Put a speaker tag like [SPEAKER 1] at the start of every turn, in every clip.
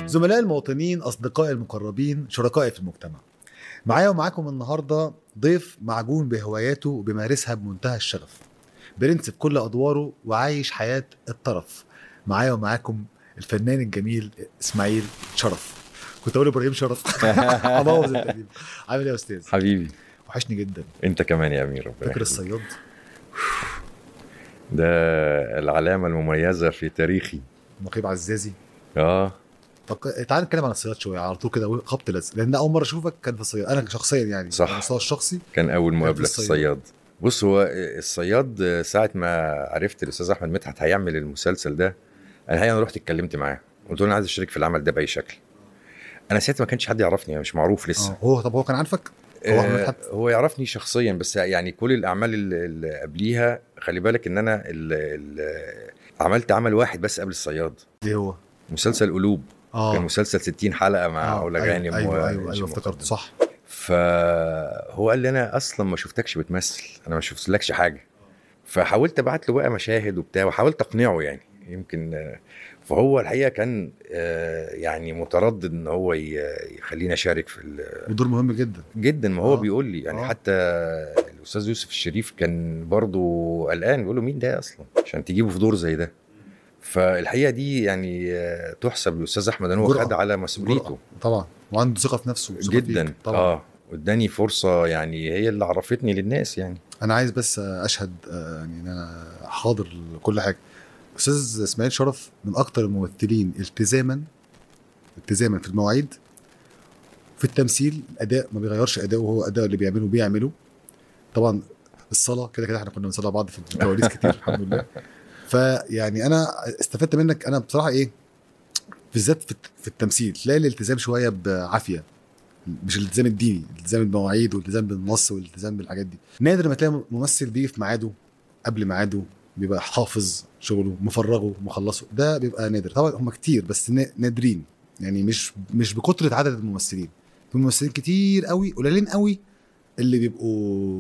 [SPEAKER 1] زملاء المواطنين أصدقائي المقربين شركائي في المجتمع معايا ومعاكم النهاردة ضيف معجون بهواياته وبيمارسها بمنتهى الشغف برنس في كل أدواره وعايش حياة الطرف معايا ومعاكم الفنان الجميل إسماعيل شرف كنت أقول إبراهيم شرف أبوظ التقديم عامل إيه يا أستاذ؟
[SPEAKER 2] حبيبي
[SPEAKER 1] وحشني جدا
[SPEAKER 2] انت كمان يا امير ربنا
[SPEAKER 1] فاكر
[SPEAKER 2] يخليك.
[SPEAKER 1] الصياد؟
[SPEAKER 2] ده العلامه المميزه في تاريخي
[SPEAKER 1] نقيب عزازي
[SPEAKER 2] اه
[SPEAKER 1] طب تعال نتكلم عن الصياد شويه على طول كده خبط لزق لان اول مره اشوفك كان في الصياد انا شخصيا يعني
[SPEAKER 2] صح.
[SPEAKER 1] على المستوى الشخصي
[SPEAKER 2] كان اول مقابله في
[SPEAKER 1] الصياد.
[SPEAKER 2] الصياد بص هو الصياد ساعه ما عرفت الاستاذ احمد مدحت هيعمل المسلسل ده انا الحقيقه انا رحت اتكلمت معاه قلت له انا عايز اشترك في العمل ده باي شكل انا ساعتها ما كانش حد يعرفني أنا مش معروف لسه
[SPEAKER 1] اه هو طب هو كان عارفك؟ هو أحمد
[SPEAKER 2] آه
[SPEAKER 1] مدحت؟
[SPEAKER 2] هو يعرفني شخصيا بس يعني كل الاعمال اللي- اللي قبليها خلي بالك ان انا ال ال عملت عمل واحد بس قبل الصياد
[SPEAKER 1] ايه هو؟
[SPEAKER 2] مسلسل قلوب
[SPEAKER 1] اه
[SPEAKER 2] كان مسلسل 60 حلقه مع
[SPEAKER 1] آه،
[SPEAKER 2] علا
[SPEAKER 1] أيوة،
[SPEAKER 2] غانم
[SPEAKER 1] ايوه
[SPEAKER 2] و-
[SPEAKER 1] ايوه ايوه افتكرت صح
[SPEAKER 2] فهو قال لي انا اصلا ما شفتكش بتمثل انا ما شفتلكش حاجه فحاولت ابعت له بقى مشاهد وبتاع وحاولت اقنعه يعني يمكن آه، فهو الحقيقه كان آه، يعني متردد ان هو ي- يخليني اشارك في ال-
[SPEAKER 1] ودور مهم جدا
[SPEAKER 2] جدا ما هو
[SPEAKER 1] آه.
[SPEAKER 2] بيقول لي يعني
[SPEAKER 1] آه.
[SPEAKER 2] حتى الاستاذ يوسف الشريف كان برضو قلقان بيقول له مين ده اصلا عشان تجيبه في دور زي ده فالحقيقه دي يعني آه، تحسب للاستاذ احمد ان هو
[SPEAKER 1] جرأة.
[SPEAKER 2] خد على مسؤوليته
[SPEAKER 1] جرأة. طبعا وعنده ثقه في نفسه وثقة
[SPEAKER 2] جدا
[SPEAKER 1] فيك. طبعا
[SPEAKER 2] اه واداني فرصه يعني هي اللي عرفتني للناس يعني
[SPEAKER 1] انا عايز بس اشهد آه، يعني ان انا حاضر لكل حاجه استاذ اسماعيل شرف من اكتر الممثلين التزاما التزاما في المواعيد في التمثيل الاداء ما بيغيرش اداؤه هو اداء اللي بيعمله بيعمله طبعا الصلاه كده كده احنا كنا بنصلي بعض في الكواليس كتير الحمد لله فيعني انا استفدت منك انا بصراحه ايه بالذات في في التمثيل تلاقي الالتزام شويه بعافيه مش الالتزام الديني الالتزام بالمواعيد والالتزام بالنص والالتزام بالحاجات دي نادر ما تلاقي ممثل بيجي في ميعاده قبل ميعاده بيبقى حافظ شغله مفرغه مخلصه ده بيبقى نادر طبعا هم كتير بس نا- نادرين يعني مش مش بكتره عدد الممثلين في ممثلين كتير قوي قليلين قوي اللي بيبقوا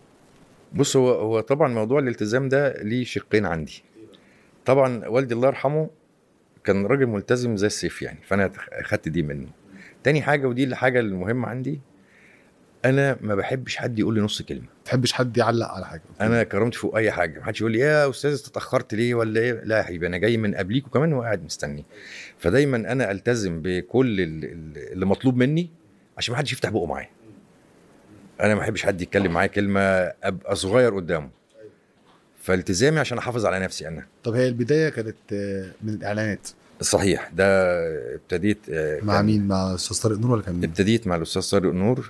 [SPEAKER 2] بص هو هو طبعا موضوع الالتزام ده ليه شقين عندي طبعا والدي الله يرحمه كان راجل ملتزم زي السيف يعني فانا خدت دي منه تاني حاجه ودي الحاجه المهمه عندي انا ما بحبش حد يقول لي نص كلمه
[SPEAKER 1] ما تحبش حد يعلق على حاجه
[SPEAKER 2] انا كرمت فوق اي حاجه محدش يقول لي يا استاذ أنت اتاخرت ليه ولا ايه لا يا حبيبي انا جاي من قبليك وكمان هو قاعد مستني فدايما انا التزم بكل ال- ال- اللي مطلوب مني عشان ما حدش يفتح بقه معايا انا ما بحبش حد يتكلم معايا كلمه ابقى صغير قدامه فالتزامي عشان احافظ على نفسي انا
[SPEAKER 1] طب هي البدايه كانت آه، من الاعلانات
[SPEAKER 2] صحيح ده ابتديت آه،
[SPEAKER 1] مع
[SPEAKER 2] كان-
[SPEAKER 1] مين مع استاذ طارق نور ولا كان مين
[SPEAKER 2] ابتديت مع الاستاذ طارق نور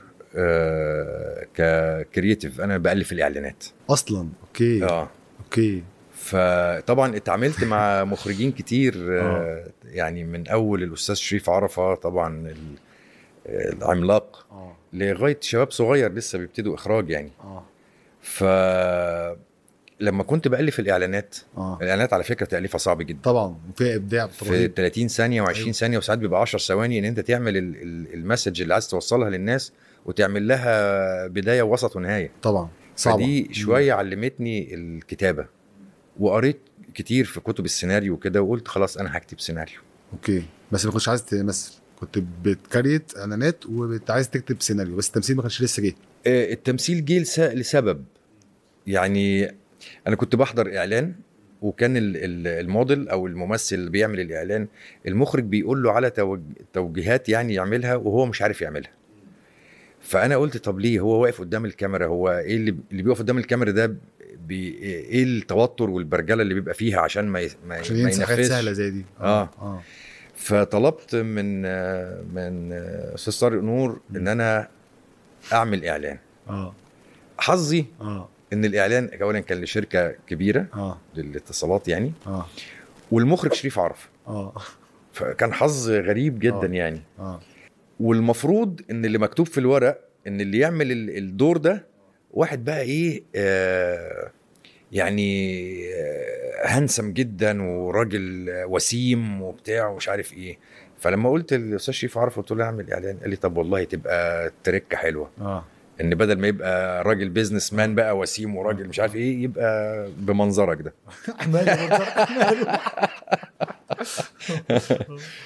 [SPEAKER 2] آه ككرييتيف انا بالف الاعلانات
[SPEAKER 1] اصلا اوكي
[SPEAKER 2] اه
[SPEAKER 1] اوكي
[SPEAKER 2] فطبعا اتعاملت مع مخرجين كتير آه يعني من اول الاستاذ شريف عرفه طبعا ال- العملاق
[SPEAKER 1] اه
[SPEAKER 2] لغايه شباب صغير لسه بيبتدوا اخراج يعني
[SPEAKER 1] اه
[SPEAKER 2] ف لما كنت بالف الاعلانات
[SPEAKER 1] اه
[SPEAKER 2] الاعلانات على فكره تاليفها صعب جدا
[SPEAKER 1] طبعا وفيها ابداع
[SPEAKER 2] في
[SPEAKER 1] رهيب
[SPEAKER 2] 30 ثانيه و20
[SPEAKER 1] أيوة.
[SPEAKER 2] ثانيه وساعات بيبقى 10 ثواني ان انت تعمل ال- ال- المسج اللي عايز توصلها للناس وتعمل لها بدايه ووسط ونهايه
[SPEAKER 1] طبعا صعبه
[SPEAKER 2] فدي شويه علمتني الكتابه وقريت كتير في كتب السيناريو وكده وقلت خلاص انا هكتب سيناريو
[SPEAKER 1] اوكي بس ما كنتش عايز تمثل كنت بتكريت اعلانات وعايز تكتب سيناريو بس التمثيل ما كانش لسه جه
[SPEAKER 2] آه، التمثيل جه لس- لسبب يعني انا كنت بحضر اعلان وكان ال- ال- الموديل او الممثل اللي بيعمل الاعلان المخرج بيقول له على توج- توجيهات يعني يعملها وهو مش عارف يعملها فانا قلت طب ليه هو واقف قدام الكاميرا هو ايه اللي اللي بيقف قدام الكاميرا ده بي ايه التوتر والبرجله اللي بيبقى فيها عشان ما ي- ما,
[SPEAKER 1] عشان
[SPEAKER 2] ما
[SPEAKER 1] ينسى حاجات
[SPEAKER 2] ينفذش
[SPEAKER 1] سهله زي دي
[SPEAKER 2] آه.
[SPEAKER 1] اه
[SPEAKER 2] فطلبت من آه، من آه، استاذ طارق نور ان انا اعمل اعلان
[SPEAKER 1] اه
[SPEAKER 2] حظي
[SPEAKER 1] اه
[SPEAKER 2] ان الاعلان اولا كان لشركه كبيره
[SPEAKER 1] اه
[SPEAKER 2] للاتصالات يعني
[SPEAKER 1] اه
[SPEAKER 2] والمخرج شريف عرف
[SPEAKER 1] اه
[SPEAKER 2] فكان حظ غريب جدا
[SPEAKER 1] آه.
[SPEAKER 2] يعني
[SPEAKER 1] اه
[SPEAKER 2] والمفروض ان اللي مكتوب في الورق ان اللي يعمل ال- الدور ده واحد بقى ايه آه يعني آه هنسم جدا وراجل آه، وسيم وبتاع ومش عارف ايه فلما قلت للاستاذ شريف عرف قلت له اعمل اعلان قال لي طب والله تبقى تركه حلوه
[SPEAKER 1] اه
[SPEAKER 2] ان بدل ما يبقى راجل بيزنس مان بقى وسيم وراجل مش عارف ايه يبقى بمنظرك ده
[SPEAKER 1] ماله منظر؟ ماله؟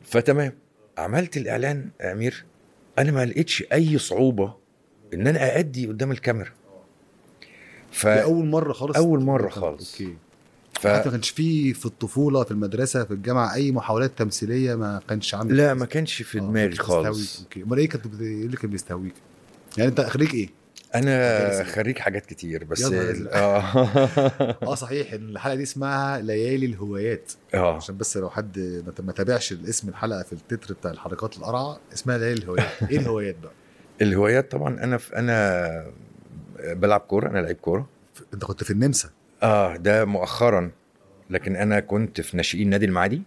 [SPEAKER 2] فتمام عملت الاعلان يا امير انا ما لقيتش اي صعوبه ان انا اادي قدام الكاميرا ف
[SPEAKER 1] دي اول مره خالص
[SPEAKER 2] أول مرة
[SPEAKER 1] طب،
[SPEAKER 2] خالص.
[SPEAKER 1] اوكي
[SPEAKER 2] ف...
[SPEAKER 1] حتى ما كانش في في الطفوله في المدرسه في الجامعه اي محاولات تمثيليه ما كانش عندك
[SPEAKER 2] لا ما كانش في
[SPEAKER 1] آه،
[SPEAKER 2] دماغي
[SPEAKER 1] كانش بيستهويك.
[SPEAKER 2] خالص
[SPEAKER 1] اوكي امال ايه كنت بت- ايه اللي كان بيستهويك يعني انت خريج ايه
[SPEAKER 2] انا
[SPEAKER 1] مدرسة.
[SPEAKER 2] خريج حاجات كتير بس
[SPEAKER 1] يا نهار
[SPEAKER 2] ال-
[SPEAKER 1] أزرق.
[SPEAKER 2] اه
[SPEAKER 1] اه صحيح الحلقه دي اسمها ليالي الهوايات
[SPEAKER 2] اه
[SPEAKER 1] عشان بس لو حد ما- ما تابعش الاسم الحلقه في التتر بتاع الحركات القرعه اسمها ليالي الهوايات ايه الهوايات بقى
[SPEAKER 2] الهوايات طبعا انا في انا بلعب كوره انا لعيب كوره
[SPEAKER 1] انت كنت في النمسا
[SPEAKER 2] اه ده مؤخرا لكن انا كنت في ناشئين نادي المعادي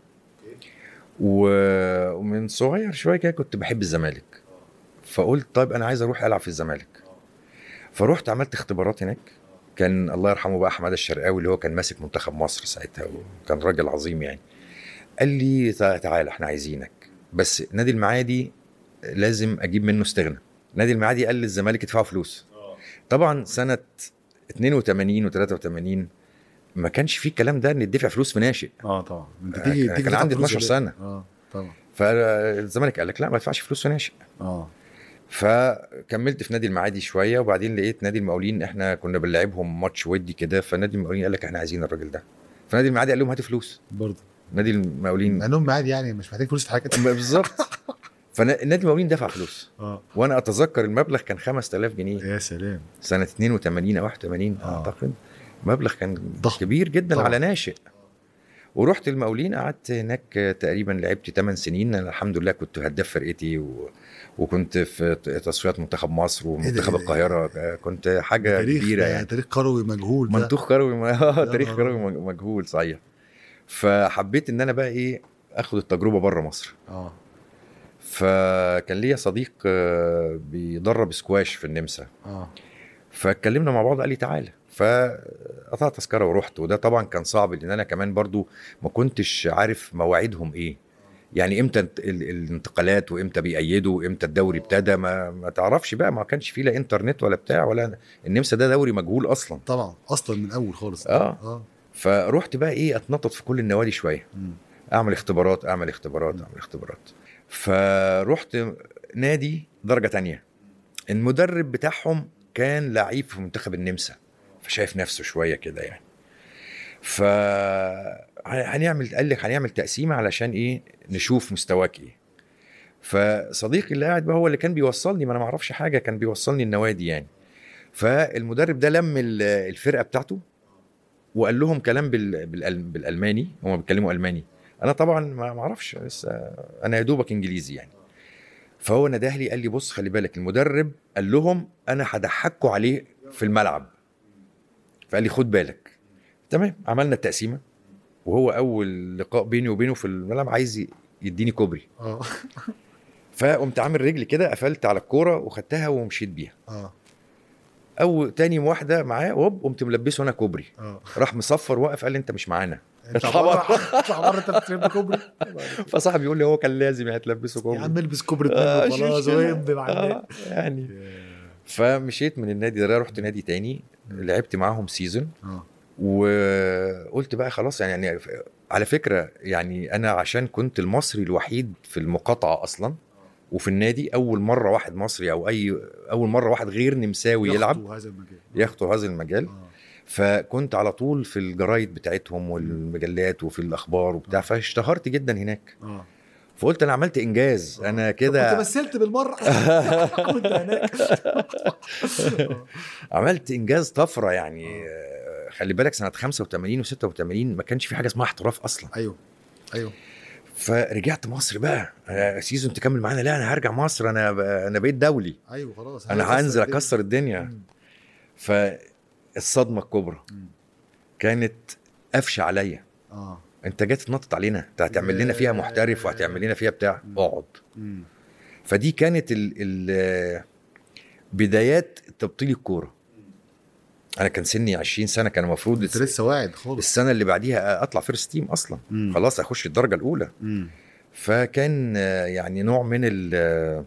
[SPEAKER 2] و- ومن صغير شويه كده كنت بحب الزمالك فقلت طيب انا عايز اروح العب في الزمالك فروحت عملت اختبارات هناك كان الله يرحمه بقى حماده الشرقاوي اللي هو كان ماسك منتخب مصر ساعتها وكان راجل عظيم يعني قال لي تع- تعالى احنا عايزينك بس نادي المعادي لازم اجيب منه استغنى نادي المعادي قال للزمالك ادفعوا فلوس طبعا سنه 82 و83 ما كانش في الكلام ده ان يدفع فلوس في ناشئ
[SPEAKER 1] اه طبعا انت
[SPEAKER 2] آه،
[SPEAKER 1] تيجي
[SPEAKER 2] كان
[SPEAKER 1] تيجي
[SPEAKER 2] عندي
[SPEAKER 1] تاخد
[SPEAKER 2] 12
[SPEAKER 1] فلوس
[SPEAKER 2] سنة.
[SPEAKER 1] اه طبعا
[SPEAKER 2] فالزمالك قال لك لا ما تدفعش فلوس في ناشئ
[SPEAKER 1] اه
[SPEAKER 2] فكملت في نادي المعادي شويه وبعدين لقيت نادي المقاولين احنا كنا بنلعبهم ماتش ودي كده فنادي المقاولين قال لك احنا عايزين الراجل ده فنادي المعادي قال لهم هاتوا فلوس
[SPEAKER 1] برضه
[SPEAKER 2] نادي المقاولين
[SPEAKER 1] مع انهم عادي يعني مش محتاج فلوس في حاجه
[SPEAKER 2] بالظبط فنادي المقاولين دفع فلوس
[SPEAKER 1] اه
[SPEAKER 2] وانا اتذكر المبلغ كان 5000 جنيه
[SPEAKER 1] يا سلام
[SPEAKER 2] سنه 82 او 81
[SPEAKER 1] آه.
[SPEAKER 2] اعتقد مبلغ كان
[SPEAKER 1] ضخم.
[SPEAKER 2] كبير جدا
[SPEAKER 1] طبعا.
[SPEAKER 2] على ناشئ ورحت المقاولين قعدت هناك تقريبا لعبت 8 سنين أنا الحمد لله كنت هداف فرقتي و... وكنت في تصفيات منتخب مصر ومنتخب
[SPEAKER 1] إيه ده؟
[SPEAKER 2] القاهره كنت حاجه
[SPEAKER 1] تاريخ
[SPEAKER 2] كبيره يعني
[SPEAKER 1] تاريخ كروي مجهول ده
[SPEAKER 2] منطوق كروي م... آه،
[SPEAKER 1] يا
[SPEAKER 2] تاريخ
[SPEAKER 1] نهار
[SPEAKER 2] كروي مج- مجهول صحيح فحبيت ان انا بقى ايه اخد التجربه بره مصر
[SPEAKER 1] اه
[SPEAKER 2] فكان ليا صديق آه، بيدرب سكواش في النمسا
[SPEAKER 1] اه
[SPEAKER 2] فاتكلمنا مع بعض قال لي تعالى فقطعت تذكره ورحت وده طبعا كان صعب لان انا كمان برضو ما كنتش عارف مواعيدهم ايه يعني امتى انت- ال- الانتقالات وامتى بيأيدوا وامتى الدوري ابتدى ما, ما تعرفش بقى ما كانش فيه لا انترنت ولا بتاع ولا النمسا ده دوري مجهول اصلا
[SPEAKER 1] طبعا اصلا من اول خالص
[SPEAKER 2] آه.
[SPEAKER 1] اه
[SPEAKER 2] فرحت بقى ايه اتنطط في كل النوادي شويه
[SPEAKER 1] مم.
[SPEAKER 2] اعمل اختبارات اعمل اختبارات اعمل اختبارات فرحت نادي درجه تانية المدرب بتاعهم كان لعيب في منتخب النمسا فشايف نفسه شويه كده يعني ف هنعمل قال لك هنعمل تقسيمه علشان ايه نشوف مستواك ايه فصديقي اللي قاعد بقى هو اللي كان بيوصلني ما انا ما اعرفش حاجه كان بيوصلني النوادي يعني فالمدرب ده لم ال- الفرقه بتاعته وقال لهم كلام بال... بالأل... بالالماني هم بيتكلموا الماني انا طبعا ما ما اعرفش لسه انا يا دوبك انجليزي يعني فهو نده لي قال لي بص خلي بالك المدرب قال لهم انا هضحكوا عليه في الملعب فقال لي خد بالك تمام عملنا التقسيمه وهو اول لقاء بيني وبينه في الملعب عايز ي- يديني كوبري
[SPEAKER 1] اه
[SPEAKER 2] فقمت عامل رجلي كده قفلت على الكوره وخدتها ومشيت بيها
[SPEAKER 1] اه
[SPEAKER 2] او تاني واحده معاه هوب قمت ملبسه انا كوبري
[SPEAKER 1] اه
[SPEAKER 2] راح مصفر واقف قال لي انت مش معانا
[SPEAKER 1] اطلع
[SPEAKER 2] اطلع
[SPEAKER 1] بره اطلع بره انت بترمي كوبري
[SPEAKER 2] فصاحبي يقول لي هو كان لازم هتلبسه
[SPEAKER 1] يا
[SPEAKER 2] كوبري
[SPEAKER 1] عم البس كوبري
[SPEAKER 2] آه،
[SPEAKER 1] اتنين
[SPEAKER 2] مش
[SPEAKER 1] وخلاص
[SPEAKER 2] مشكلة.
[SPEAKER 1] ويمضي مع النادي
[SPEAKER 2] آه، يعني فمشيت من النادي ده رحت نادي تاني لعبت معاهم سيزون
[SPEAKER 1] اه
[SPEAKER 2] وقلت بقى خلاص يعني يعني على فكره يعني انا عشان كنت المصري الوحيد في المقاطعه اصلا وفي النادي اول مره واحد مصري او اي اول مره واحد غير نمساوي يلعب
[SPEAKER 1] يخطو هذا المجال
[SPEAKER 2] يخطو هذا المجال
[SPEAKER 1] اه
[SPEAKER 2] فكنت على طول في الجرايد بتاعتهم والمجلات وفي الاخبار وبتاع فاشتهرت جدا هناك
[SPEAKER 1] اه
[SPEAKER 2] فقلت انا عملت انجاز انا
[SPEAKER 1] كنت
[SPEAKER 2] كده
[SPEAKER 1] مثلت بالمره كنت هناك آه.
[SPEAKER 2] عملت انجاز طفره يعني آه، خلي بالك سنه 85 و86 ما كانش في حاجه اسمها احتراف اصلا
[SPEAKER 1] ايوه ايوه
[SPEAKER 2] فرجعت مصر بقى أنا سيزون تكمل معانا لا انا هرجع مصر انا انا بقيت دولي
[SPEAKER 1] ايوه خلاص
[SPEAKER 2] انا هنزل
[SPEAKER 1] الدنيا.
[SPEAKER 2] اكسر الدنيا
[SPEAKER 1] مم.
[SPEAKER 2] فالصدمه الكبرى
[SPEAKER 1] مم.
[SPEAKER 2] كانت قفشه عليا
[SPEAKER 1] اه
[SPEAKER 2] انت جاي تتنطط علينا انت هتعمل لنا فيها محترف وهتعمل لنا فيها بتاع
[SPEAKER 1] مم.
[SPEAKER 2] اقعد
[SPEAKER 1] مم.
[SPEAKER 2] فدي كانت ال ال بدايات تبطيل الكوره انا كان سني 20 سنه كان المفروض
[SPEAKER 1] انت لسه واعد خالص
[SPEAKER 2] السنه اللي بعديها اطلع فيرست تيم اصلا
[SPEAKER 1] مم.
[SPEAKER 2] خلاص اخش الدرجه الاولى
[SPEAKER 1] مم.
[SPEAKER 2] فكان آه، يعني نوع من ال آه،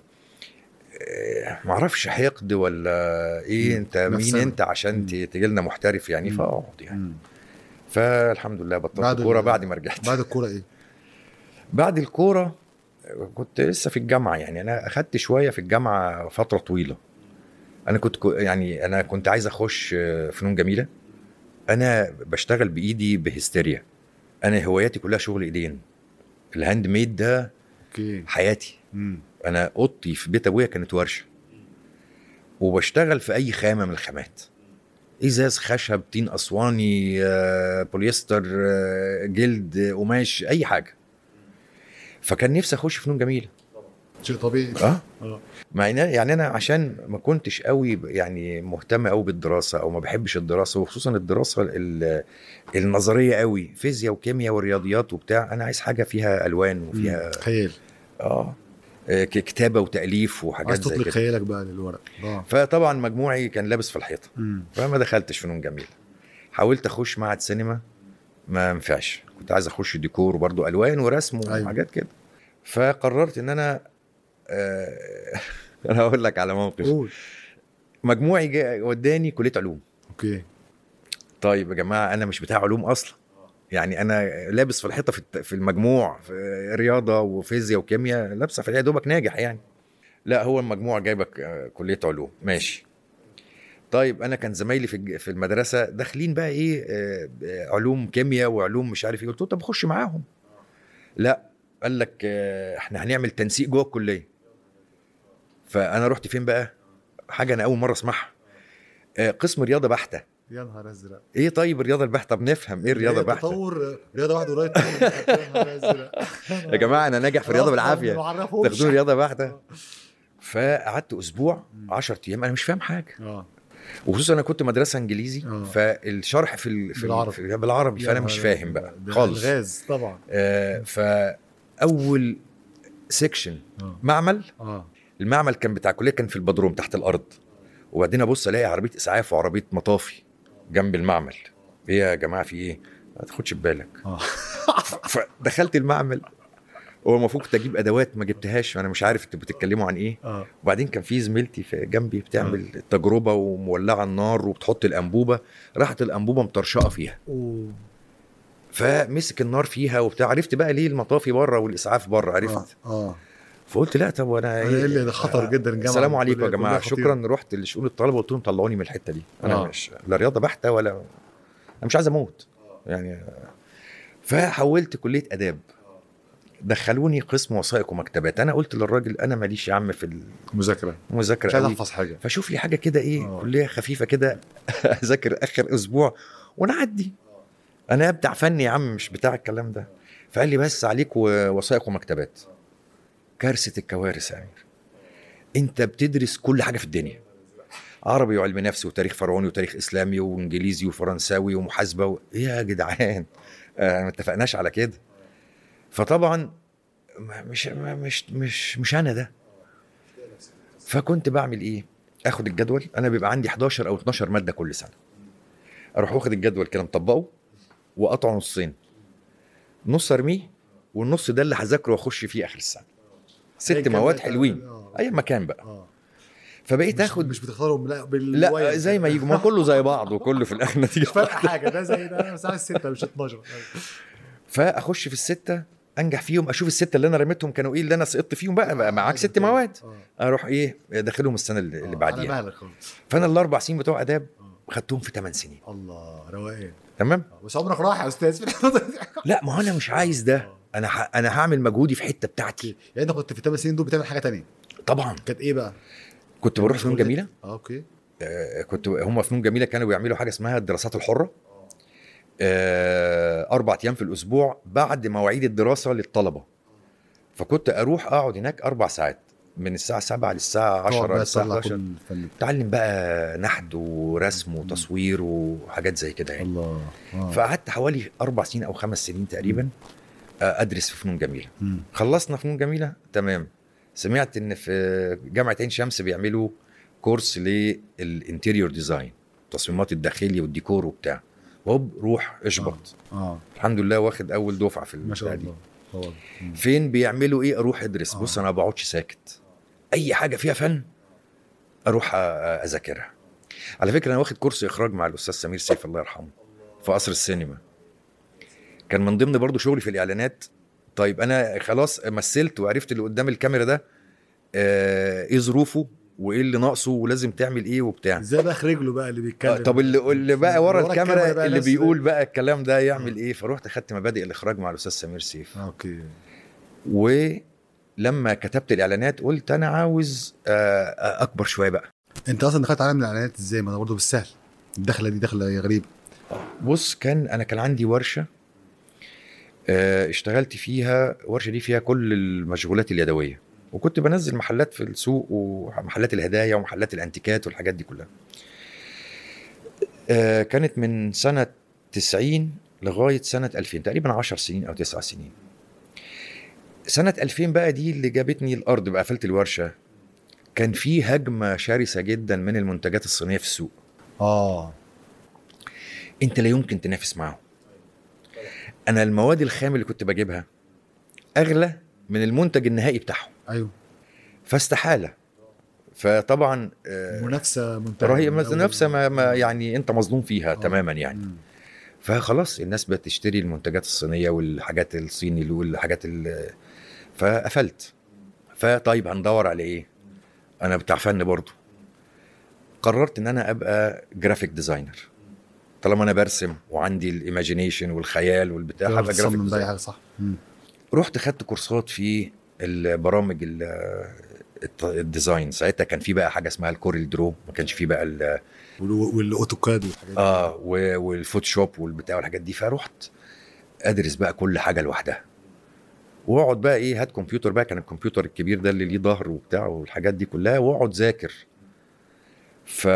[SPEAKER 2] معرفش حقد ولا ايه
[SPEAKER 1] مم.
[SPEAKER 2] انت مين
[SPEAKER 1] نفسنا.
[SPEAKER 2] انت عشان
[SPEAKER 1] مم.
[SPEAKER 2] تجي لنا محترف يعني
[SPEAKER 1] مم.
[SPEAKER 2] فاقعد يعني
[SPEAKER 1] مم.
[SPEAKER 2] فالحمد لله بطلت
[SPEAKER 1] بعد
[SPEAKER 2] الكوره
[SPEAKER 1] ال-
[SPEAKER 2] بعد ما رجعت
[SPEAKER 1] بعد الكوره ايه؟
[SPEAKER 2] بعد الكوره كنت لسه في الجامعه يعني انا اخدت شويه في الجامعه فتره طويله انا كنت كو- يعني انا كنت عايز اخش آه، فنون جميله انا بشتغل بايدي بهستيريا انا هواياتي كلها شغل ايدين الهاند ميد ده
[SPEAKER 1] اوكي
[SPEAKER 2] حياتي
[SPEAKER 1] مم.
[SPEAKER 2] انا اوضتي في بيت ابويا كانت ورشه وبشتغل في اي خامه من الخامات ازاز خشب طين اسواني آه، بوليستر آه، جلد آه، قماش اي حاجه فكان نفسي اخش فنون جميله
[SPEAKER 1] شيء طبيعي
[SPEAKER 2] اه
[SPEAKER 1] اه
[SPEAKER 2] مع إن يعني انا عشان ما كنتش قوي ب- يعني مهتم قوي بالدراسه او ما بحبش الدراسه وخصوصا الدراسه ال- النظريه قوي فيزياء وكيمياء ورياضيات وبتاع انا عايز حاجه فيها الوان وفيها
[SPEAKER 1] مم. خيال
[SPEAKER 2] اه آه، ك- كتابه وتاليف وحاجات
[SPEAKER 1] عايز
[SPEAKER 2] زي
[SPEAKER 1] تطلق
[SPEAKER 2] كده
[SPEAKER 1] خيالك بقى للورق اه
[SPEAKER 2] فطبعا مجموعي كان لابس في الحيطه
[SPEAKER 1] مم.
[SPEAKER 2] فما دخلتش فنون جميله حاولت اخش معهد سينما ما ينفعش كنت عايز اخش ديكور وبرضه الوان ورسم
[SPEAKER 1] أيوة.
[SPEAKER 2] وحاجات كده فقررت ان انا آه، انا هقول لك على موقف
[SPEAKER 1] قول
[SPEAKER 2] مجموعي جا- وداني كليه علوم
[SPEAKER 1] اوكي
[SPEAKER 2] طيب يا جماعه انا مش بتاع علوم اصلا يعني انا لابس في الحيطه في الت- في المجموع في رياضه وفيزياء وكيمياء لابسه في الحيطه دوبك ناجح يعني لا هو المجموع جايبك آه، كليه علوم ماشي طيب انا كان زمايلي في الج- في المدرسه داخلين بقى ايه آه، آه، علوم كيمياء وعلوم مش عارف ايه قلت له طب خش معاهم لا قال لك آه، احنا هنعمل تنسيق جوه الكليه فانا رحت فين بقى حاجه انا اول مره اسمعها آه، قسم رياضه بحته
[SPEAKER 1] يا نهار ازرق
[SPEAKER 2] ايه طيب الرياضه البحته بنفهم ايه الرياضه
[SPEAKER 1] هي
[SPEAKER 2] البحته
[SPEAKER 1] تطور رياضه واحده قريب يا نهار ازرق
[SPEAKER 2] يا جماعه انا ناجح في الرياضه بالعافيه
[SPEAKER 1] معرفهمش.
[SPEAKER 2] تاخدوني رياضه بحته فقعدت اسبوع 10 ايام انا مش فاهم حاجه
[SPEAKER 1] اه
[SPEAKER 2] وخصوصا انا كنت مدرسه انجليزي
[SPEAKER 1] آه.
[SPEAKER 2] فالشرح في ال... في
[SPEAKER 1] بالعربي.
[SPEAKER 2] بالعربي, في بالعربي
[SPEAKER 1] يا
[SPEAKER 2] فانا مش
[SPEAKER 1] نهار
[SPEAKER 2] فاهم بقى
[SPEAKER 1] ده
[SPEAKER 2] خالص
[SPEAKER 1] الغاز طبعا
[SPEAKER 2] آه فاول سيكشن
[SPEAKER 1] اه
[SPEAKER 2] معمل
[SPEAKER 1] اه
[SPEAKER 2] المعمل كان بتاع الكليه كان في البدروم تحت الارض وبعدين ابص الاقي عربيه اسعاف وعربيه مطافي جنب المعمل ايه يا جماعه في ايه ما تاخدش بالك
[SPEAKER 1] اه
[SPEAKER 2] فدخلت المعمل هو المفروض كنت اجيب ادوات ما جبتهاش وانا مش عارف انتوا بتتكلموا عن ايه
[SPEAKER 1] اه
[SPEAKER 2] وبعدين كان في زميلتي في جنبي بتعمل التجربه ومولعه النار وبتحط الانبوبه راحت الانبوبه مطرشقه فيها
[SPEAKER 1] أوه.
[SPEAKER 2] فمسك النار فيها وبتاع عرفت بقى ليه المطافي بره والاسعاف بره عرفت
[SPEAKER 1] اه اه
[SPEAKER 2] فقلت لا طب وانا
[SPEAKER 1] أنا إيه اللي ده خطر جدا الجامعة
[SPEAKER 2] السلام عليكم يا
[SPEAKER 1] كلية-
[SPEAKER 2] جماعه
[SPEAKER 1] كلية خطيرة.
[SPEAKER 2] شكرا رحت لشؤون الطلبه قلت لهم طلعوني من الحته دي انا
[SPEAKER 1] آه.
[SPEAKER 2] مش لا رياضه بحته ولا انا مش عايز اموت يعني فحولت كليه اداب دخلوني قسم وثائق ومكتبات انا قلت للراجل انا ماليش يا عم في
[SPEAKER 1] مذاكره
[SPEAKER 2] المذاكره
[SPEAKER 1] مش عايز
[SPEAKER 2] قوي
[SPEAKER 1] احفظ حاجه
[SPEAKER 2] فشوف لي حاجه كده ايه
[SPEAKER 1] آه.
[SPEAKER 2] كليه خفيفه كده اذاكر اخر اسبوع ونعدي انا ابدع فني يا عم مش بتاع الكلام ده فقال لي بس عليك و- وثائق ومكتبات كارثه الكوارث يا امير انت بتدرس كل حاجه في الدنيا عربي وعلم نفس وتاريخ فرعوني وتاريخ اسلامي وانجليزي وفرنساوي ومحاسبه و... ايه يا جدعان آه ما اتفقناش على كده فطبعا ما- مش ما- مش مش مش انا ده فكنت بعمل ايه اخد الجدول انا بيبقى عندي 11 او 12 ماده كل سنه اروح واخد الجدول كده مطبقه واقطعه نصين نص ارميه والنص ده اللي هذاكره واخش فيه اخر السنه ست
[SPEAKER 1] أيا كان
[SPEAKER 2] مواد
[SPEAKER 1] بقى
[SPEAKER 2] حلوين
[SPEAKER 1] آه.
[SPEAKER 2] اي مكان بقى
[SPEAKER 1] اه
[SPEAKER 2] فبقيت
[SPEAKER 1] مش
[SPEAKER 2] اخد
[SPEAKER 1] مش بتختارهم لا بالوايد
[SPEAKER 2] لا زي ما يجوا ما كله زي بعض وكله في الاخر نتيجه
[SPEAKER 1] مش فارقه حاجه ده زي ده بس عايز سته مش 12
[SPEAKER 2] فاخش في السته انجح فيهم اشوف السته اللي انا رميتهم كانوا ايه اللي انا سقطت فيهم بقى, بقى معاك ست مواد
[SPEAKER 1] آه.
[SPEAKER 2] اروح ايه داخلهم السنه اللي, اللي
[SPEAKER 1] على
[SPEAKER 2] بعديها
[SPEAKER 1] مالك خالص
[SPEAKER 2] فانا الاربع سنين بتوع اداب
[SPEAKER 1] آه.
[SPEAKER 2] خدتهم في 8 سنين
[SPEAKER 1] الله روقان
[SPEAKER 2] تمام
[SPEAKER 1] آه. بس عمرك راح يا استاذ في الحته دي.
[SPEAKER 2] لا ما هو انا مش عايز ده انا ح... انا هعمل مجهودي في حته بتاعتي
[SPEAKER 1] يعني انت كنت في الثمان سنين دول بتعمل حاجه تانية
[SPEAKER 2] طبعا
[SPEAKER 1] كانت ايه بقى؟
[SPEAKER 2] كنت بروح فنون جميله
[SPEAKER 1] اه اوكي
[SPEAKER 2] آه كنت هم فنون جميله كانوا بيعملوا حاجه اسمها الدراسات الحره آه اربع ايام في الاسبوع بعد مواعيد الدراسه للطلبه فكنت اروح اقعد هناك اربع ساعات من الساعه 7 للساعه
[SPEAKER 1] تقعد
[SPEAKER 2] 10
[SPEAKER 1] بقى
[SPEAKER 2] للساعه
[SPEAKER 1] تطلع
[SPEAKER 2] 11
[SPEAKER 1] كل الفن
[SPEAKER 2] اتعلم بقى نحت ورسم وتصوير وحاجات زي كده يعني
[SPEAKER 1] الله آه.
[SPEAKER 2] فقعدت حوالي اربع سنين او خمس سنين تقريبا آه، ادرس في فنون جميله
[SPEAKER 1] مم.
[SPEAKER 2] خلصنا فنون جميله تمام سمعت ان في جامعه عين شمس بيعملوا كورس للانتيريور ديزاين التصميمات الداخليه والديكور وبتاع وهوب روح اشبط
[SPEAKER 1] اه
[SPEAKER 2] الحمد لله واخد اول دفعه في
[SPEAKER 1] ما شاء
[SPEAKER 2] البتاع دي.
[SPEAKER 1] الله هو مم.
[SPEAKER 2] فين بيعملوا ايه اروح ادرس
[SPEAKER 1] آه.
[SPEAKER 2] بص انا ما بقعدش ساكت اي حاجه فيها فن اروح أ- اذاكرها على فكره انا واخد كورس اخراج مع الاستاذ سمير سيف الله يرحمه في قصر السينما كان من ضمن برضو شغلي في الاعلانات طيب انا خلاص مثلت وعرفت اللي قدام الكاميرا ده آه ايه ظروفه وايه اللي ناقصه ولازم تعمل ايه وبتاع
[SPEAKER 1] ازاي بقى اخرج له بقى اللي بيتكلم
[SPEAKER 2] آه، طب اللي اللي بقى ورا
[SPEAKER 1] ورا
[SPEAKER 2] الكاميرا
[SPEAKER 1] الكاميرا بقى
[SPEAKER 2] اللي
[SPEAKER 1] ناس-
[SPEAKER 2] بيقول بقى الكلام ده يعمل ايه فروحت اخدت مبادئ الاخراج مع الاستاذ سمير سيف
[SPEAKER 1] آه، اوكي
[SPEAKER 2] ولما كتبت الاعلانات قلت انا عاوز آه، اكبر شويه بقى
[SPEAKER 1] انت اصلا دخلت عالم الاعلانات ازاي ما ده برضه بالسهل الدخله دي دخله غريبه
[SPEAKER 2] بص كان انا كان عندي ورشه آه، اشتغلت فيها ورشه دي فيها كل المشغولات اليدويه وكنت بنزل محلات في السوق ومحلات الهدايا ومحلات الانتيكات والحاجات دي كلها آه، كانت من سنه 90 لغايه سنه 2000 تقريبا 10 سنين او 9 سنين سنه 2000 بقى دي اللي جابتني الارض بقى قفلت الورشه كان في هجمه شرسه جدا من المنتجات الصينيه في السوق
[SPEAKER 1] اه
[SPEAKER 2] انت لا يمكن تنافس معاهم انا المواد الخام اللي كنت بجيبها اغلى من المنتج النهائي بتاعهم
[SPEAKER 1] ايوه
[SPEAKER 2] فاستحاله فطبعا آه،
[SPEAKER 1] منافسه منتهيه
[SPEAKER 2] رهيب
[SPEAKER 1] من أول-
[SPEAKER 2] نفسها ما, ما يعني انت مظلوم فيها
[SPEAKER 1] آه.
[SPEAKER 2] تماما يعني
[SPEAKER 1] مم.
[SPEAKER 2] فخلاص الناس بتشتري المنتجات الصينيه والحاجات الصيني والحاجات ال- فقفلت فطيب هندور على ايه انا بتاع فن برضه قررت ان انا ابقى جرافيك ديزاينر طالما انا برسم وعندي الايماجينيشن والخيال والبتاع
[SPEAKER 1] تقدر
[SPEAKER 2] هبقى جرافيك
[SPEAKER 1] تصمم بقى
[SPEAKER 2] ديزاينر
[SPEAKER 1] حاجه صح مم.
[SPEAKER 2] رحت خدت كورسات في البرامج ال- الت- الديزاين ساعتها كان في بقى حاجه اسمها الكوريل درو ما كانش في بقى ال-
[SPEAKER 1] وال- والاوتوكاد والحاجات دي
[SPEAKER 2] اه و- والفوتوشوب والبتاع والحاجات دي فرحت ادرس بقى كل حاجه لوحدها واقعد بقى ايه هات كمبيوتر بقى كان الكمبيوتر الكبير ده اللي ليه ظهر وبتاع والحاجات دي كلها واقعد ذاكر ف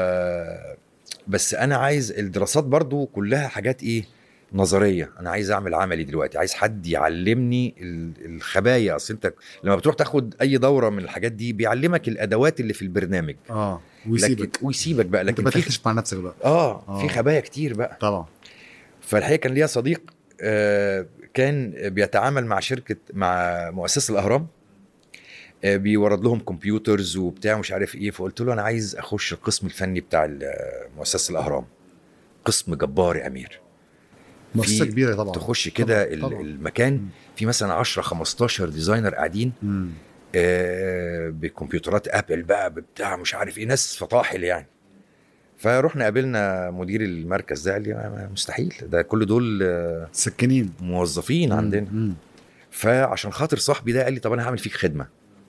[SPEAKER 2] بس انا عايز الدراسات برضو كلها حاجات ايه نظريه انا عايز اعمل عملي دلوقتي عايز حد يعلمني ال- الخبايا اصل انت لما بتروح تاخد اي دوره من الحاجات دي بيعلمك الادوات اللي في البرنامج
[SPEAKER 1] اه
[SPEAKER 2] لكن
[SPEAKER 1] ويسيبك
[SPEAKER 2] ويسيبك بقى
[SPEAKER 1] انت
[SPEAKER 2] لكن
[SPEAKER 1] بقى
[SPEAKER 2] في
[SPEAKER 1] تكتشف مع نفسك بقى
[SPEAKER 2] اه
[SPEAKER 1] آه.
[SPEAKER 2] في خبايا كتير بقى
[SPEAKER 1] طبعا
[SPEAKER 2] فالحقيقه كان ليا صديق آه، كان بيتعامل مع شركه مع مؤسسه الاهرام آه، بيورد لهم كمبيوترز وبتاع مش عارف ايه فقلت له انا عايز اخش القسم الفني بتاع ال- مؤسسه الاهرام قسم جبار يا امير
[SPEAKER 1] مؤسسه كبيره طبعا
[SPEAKER 2] تخش كده
[SPEAKER 1] طبعاً،
[SPEAKER 2] ال-
[SPEAKER 1] طبعاً.
[SPEAKER 2] المكان
[SPEAKER 1] مم.
[SPEAKER 2] في مثلا 10 15 ديزاينر قاعدين
[SPEAKER 1] مم.
[SPEAKER 2] آه، بكمبيوترات ابل بقى بتاع مش عارف ايه ناس فطاحل يعني فرحنا قابلنا مدير المركز ده قال لي "ما- مستحيل ده كل دول آه،
[SPEAKER 1] سكنين
[SPEAKER 2] موظفين عندنا
[SPEAKER 1] مم.
[SPEAKER 2] فعشان خاطر صاحبي ده قال لي طب انا هعمل فيك خدمه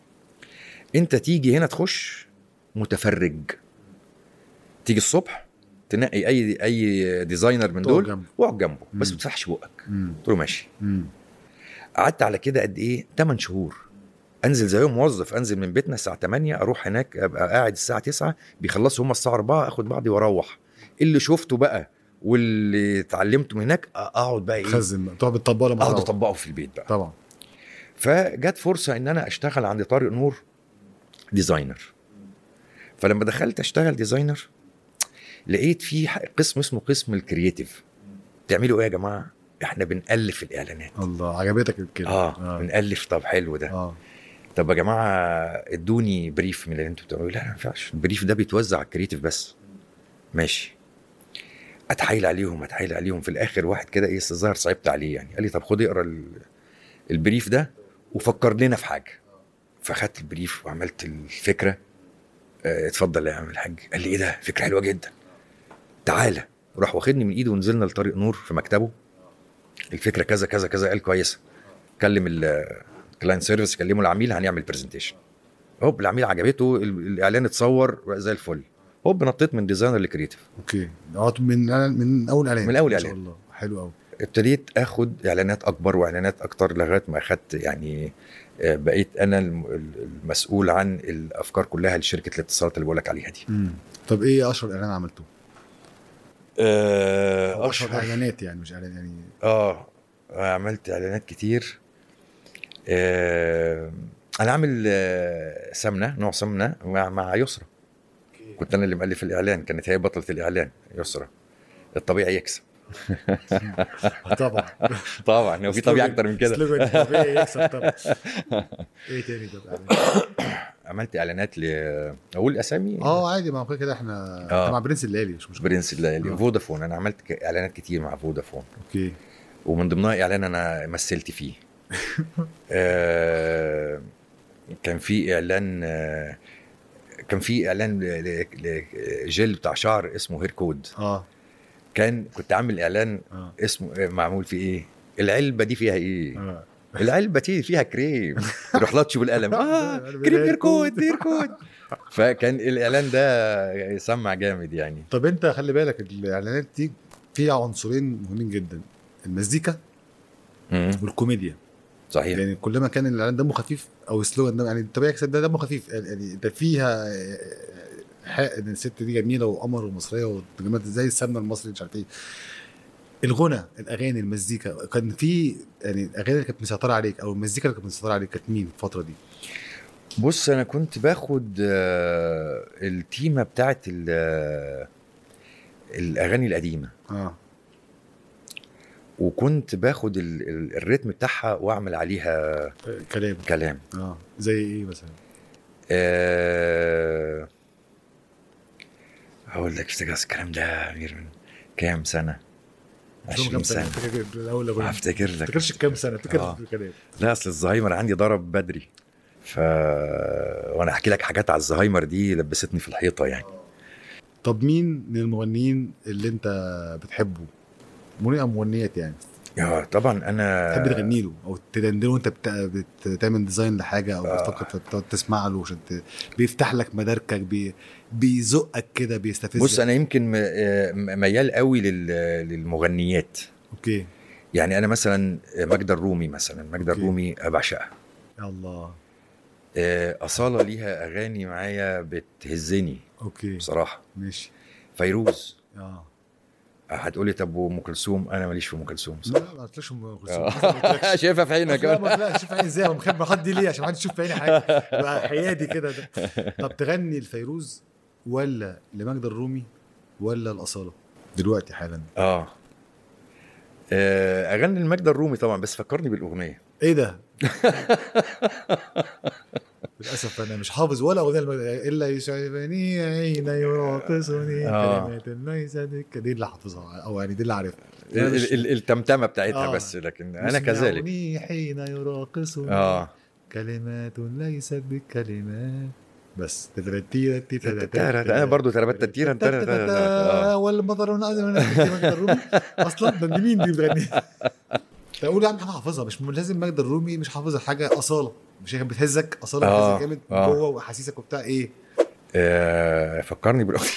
[SPEAKER 2] انت تيجي هنا تخش متفرج تيجي الصبح تنقي اي اي ديزاينر من
[SPEAKER 1] تقعد
[SPEAKER 2] دول
[SPEAKER 1] جنبه.
[SPEAKER 2] واقعد جنبه بس
[SPEAKER 1] مم.
[SPEAKER 2] ما تفتحش بقك
[SPEAKER 1] مم.
[SPEAKER 2] قلت له ماشي
[SPEAKER 1] مم.
[SPEAKER 2] قعدت على كده قد ايه 8 شهور انزل زيهم موظف انزل من بيتنا الساعه 8 اروح هناك ابقى قاعد الساعه 9 بيخلصوا هم الساعه 4 اخد بعضي واروح اللي شفته بقى واللي اتعلمته من هناك اقعد بقى ايه
[SPEAKER 1] خزن بقى تقعد بتطبقه لما
[SPEAKER 2] اقعد
[SPEAKER 1] تروح.
[SPEAKER 2] اطبقه في البيت بقى
[SPEAKER 1] طبعا
[SPEAKER 2] فجت فرصه ان انا اشتغل عند طارق نور ديزاينر فلما دخلت اشتغل ديزاينر لقيت في ح- قسم اسمه قسم الكرييتيف تعملوا ايه يا جماعه احنا بنالف الاعلانات
[SPEAKER 1] الله عجبتك كده
[SPEAKER 2] اه, بنالف طب حلو ده
[SPEAKER 1] اه
[SPEAKER 2] طب يا جماعه ادوني بريف من اللي انتوا بتعملوه لا لا ما ينفعش البريف ده بيتوزع على الكرييتيف بس ماشي اتحايل عليهم اتحايل عليهم في الاخر واحد كده ايه الظاهر صعبت عليه يعني قال لي طب خد اقرا ال- البريف ده وفكر لنا في حاجه فاخدت البريف وعملت الفكره اه، اتفضل يا عم الحاج قال لي ايه ده فكره حلوه جدا تعالى راح واخدني من ايده ونزلنا لطريق نور في مكتبه الفكره كذا كذا كذا قال كويسه كلم الكلاينت سيرفيس كلموا العميل هنعمل برزنتيشن هوب العميل عجبته ال- الاعلان اتصور بقى زي الفل هوب نطيت من ديزاينر لكريتيف
[SPEAKER 1] اوكي اه من من اول اعلان
[SPEAKER 2] من أول
[SPEAKER 1] ما شاء
[SPEAKER 2] إعلان.
[SPEAKER 1] الله حلو قوي
[SPEAKER 2] ابتديت اخد اعلانات اكبر واعلانات اكتر لغايه ما اخدت يعني آه، بقيت انا الم- المسؤول عن الافكار كلها لشركه الاتصالات اللي بقول لك عليها دي
[SPEAKER 1] مم. طب ايه اشهر اعلان عملته؟ أو
[SPEAKER 2] آه
[SPEAKER 1] اشهر
[SPEAKER 2] اشهر
[SPEAKER 1] اعلانات يعني مش اعلان يعني
[SPEAKER 2] اه عملت اعلانات كتير آه انا عامل آه، سمنه نوع سمنه مع, مع يسرا كنت انا اللي مؤلف الاعلان كانت هي بطله الاعلان يسرا الطبيعي يكسب
[SPEAKER 1] طبعا
[SPEAKER 2] طبعا هو في طبيعي اكتر من كده
[SPEAKER 1] سلوجان طبيعي يكسب طبعا ايه تاني طب إعلان؟
[SPEAKER 2] عملت اعلانات ل اقول اسامي
[SPEAKER 1] اه عادي ما هو كده كده احنا
[SPEAKER 2] آه.
[SPEAKER 1] إحنا مع برنس الليالي مش مشكله
[SPEAKER 2] برنس الليالي
[SPEAKER 1] آه.
[SPEAKER 2] فودافون انا عملت ك- اعلانات كتير مع فودافون
[SPEAKER 1] اوكي
[SPEAKER 2] ومن ضمنها اعلان انا مثلت فيه آه كان في اعلان آه كان في اعلان ل- ل- لجل بتاع شعر اسمه هير كود
[SPEAKER 1] اه
[SPEAKER 2] كان كنت عامل اعلان
[SPEAKER 1] اه
[SPEAKER 2] اسمه آه، معمول فيه ايه العلبه دي فيها ايه
[SPEAKER 1] اه
[SPEAKER 2] العلبه دي فيها كريم يروح لطش بالقلم اه كريم هير كود هير كود فكان الاعلان ده يسمع جامد يعني
[SPEAKER 1] طب انت خلي بالك الاعلانات دي فيها عنصرين مهمين جدا المزيكا والكوميديا
[SPEAKER 2] صحيح
[SPEAKER 1] يعني كل ما كان الاعلان دمه خفيف او السلوجان ده يعني طبيعي ده دمه خفيف يعني ده فيها حق ان الست دي جميله وقمر ومصريه وجمال زي السمنه المصري مش عارف ايه الغنى الاغاني المزيكا كان في يعني الاغاني اللي كانت مسيطره عليك او المزيكا اللي كانت مسيطره عليك كانت مين الفتره دي؟
[SPEAKER 2] بص انا كنت باخد آه، التيمه بتاعت ال- آه، الاغاني القديمه
[SPEAKER 1] اه
[SPEAKER 2] وكنت باخد ال- ال- الريتم بتاعها واعمل عليها
[SPEAKER 1] كلام
[SPEAKER 2] كلام
[SPEAKER 1] اه زي ايه مثلا؟
[SPEAKER 2] أه هقول لك افتكر الكلام ده يا امير من كام سنه
[SPEAKER 1] مش فاهم
[SPEAKER 2] 20
[SPEAKER 1] كام سنه
[SPEAKER 2] سنه
[SPEAKER 1] افتكر الاول اغنيه ما
[SPEAKER 2] هفتكر لك
[SPEAKER 1] افتكرش كام سنه افتكر
[SPEAKER 2] آه.
[SPEAKER 1] الكلام
[SPEAKER 2] لا اصل الزهايمر عندي ضرب بدري ف وانا احكي لك حاجات على الزهايمر دي لبستني في الحيطه يعني
[SPEAKER 1] طب مين من المغنيين اللي انت بتحبه؟ مغني او مغنيات يعني
[SPEAKER 2] يا طبعا انا
[SPEAKER 1] تحب تغني له او تدندنه وانت بت... بتعمل ديزاين لحاجه او
[SPEAKER 2] آه.
[SPEAKER 1] بتفكر بتقعد تسمع له عشان ت... بيفتح لك مداركك بي... بيزقك كده بيستفزك
[SPEAKER 2] بص انا يمكن م- آه، م- ميال قوي لل- للمغنيات
[SPEAKER 1] اوكي
[SPEAKER 2] يعني انا مثلا ماجدة الرومي مثلا ماجدة
[SPEAKER 1] أوكي.
[SPEAKER 2] الرومي بعشقها
[SPEAKER 1] يا الله
[SPEAKER 2] آه، أصالة ليها أغاني معايا بتهزني
[SPEAKER 1] اوكي
[SPEAKER 2] بصراحة
[SPEAKER 1] ماشي
[SPEAKER 2] فيروز
[SPEAKER 1] اه
[SPEAKER 2] هتقولي طب وأم كلثوم أنا ماليش في أم كلثوم
[SPEAKER 1] لا لا ما قلتلكش ام كلثوم
[SPEAKER 2] آه.
[SPEAKER 1] أصلاً ما قلتلكش.
[SPEAKER 2] شايفها في عينك
[SPEAKER 1] لا ما لا شوف عيني ازاي مخبي حد دي ليه عشان ما حدش يشوف في عيني حاجه يبقى حيادي كده ده. طب تغني لفيروز ولا لماجدة الرومي ولا الاصاله دلوقتي حالا
[SPEAKER 2] اه آه، أغني الماجدة الرومي طبعا بس فكرني بالأغنية
[SPEAKER 1] ايه ده؟ للاسف انا مش حافظ ولا اغنيه الم- الا يشعبني عين يراقصني
[SPEAKER 2] آه.
[SPEAKER 1] كلمات ليس دي دي اللي حافظها او يعني دي اللي عارفها
[SPEAKER 2] ال- ال- ال- التمتمة بتاعتها
[SPEAKER 1] آه.
[SPEAKER 2] بس لكن أنا كذلك
[SPEAKER 1] يسمعني حين يراقصني
[SPEAKER 2] اه
[SPEAKER 1] كلمات ليست بكلمات بس تترتي
[SPEAKER 2] انا برضو تربت تيرا آه.
[SPEAKER 1] والمطر من الرومي اصلا ده دي مين دي بتغني تقول يا عم انا حافظها مش لازم ماجدة الرومي مش حافظها حاجه اصاله مش هي بتهزك اصاله
[SPEAKER 2] آه،
[SPEAKER 1] بتهزك جامد
[SPEAKER 2] آه.
[SPEAKER 1] جوه واحاسيسك وبتاع ايه
[SPEAKER 2] آه، فكرني بالأغنية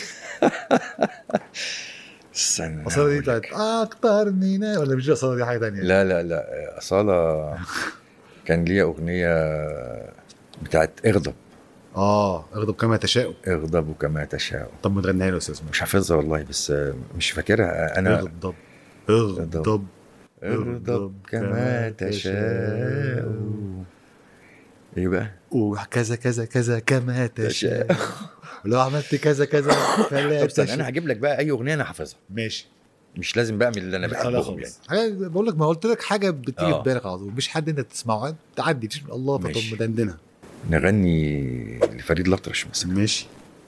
[SPEAKER 2] استنى
[SPEAKER 1] اصاله دي
[SPEAKER 2] أقول
[SPEAKER 1] بتاعت
[SPEAKER 2] لك.
[SPEAKER 1] اكتر من ولا مش دي اصاله دي حاجه ثانيه
[SPEAKER 2] لا لا لا أصالة كان ليها أغنية بتاعت اغضب
[SPEAKER 1] اه اغضب كما تشاء
[SPEAKER 2] اغضب كما تشاء
[SPEAKER 1] طب ما تغنيها له يا استاذ
[SPEAKER 2] مش حافظها والله بس مش فاكرها انا
[SPEAKER 1] اغضب اغضب
[SPEAKER 2] اغضب كما تشاء ايه بقى
[SPEAKER 1] وكذا كذا كذا كما تشاء
[SPEAKER 2] تشاء
[SPEAKER 1] ولو عملت كذا كذا فلا
[SPEAKER 2] طب استنى
[SPEAKER 1] تشاء
[SPEAKER 2] انا هجيب لك بقى اي اغنيه انا حافظها
[SPEAKER 1] ماشي
[SPEAKER 2] مش لازم بقى من اللي انا
[SPEAKER 1] خلاص
[SPEAKER 2] بحبهم يعني
[SPEAKER 1] خلاص حاجة بقول لك ما قلت لك حاجه بتيجي
[SPEAKER 2] آه.
[SPEAKER 1] في بالك على طول مش حد انت تسمعه تعدي تشوف الله فتقوم
[SPEAKER 2] ماشي.
[SPEAKER 1] مدندنها
[SPEAKER 2] نغني لفريد الأطرش مثلا
[SPEAKER 1] ماشي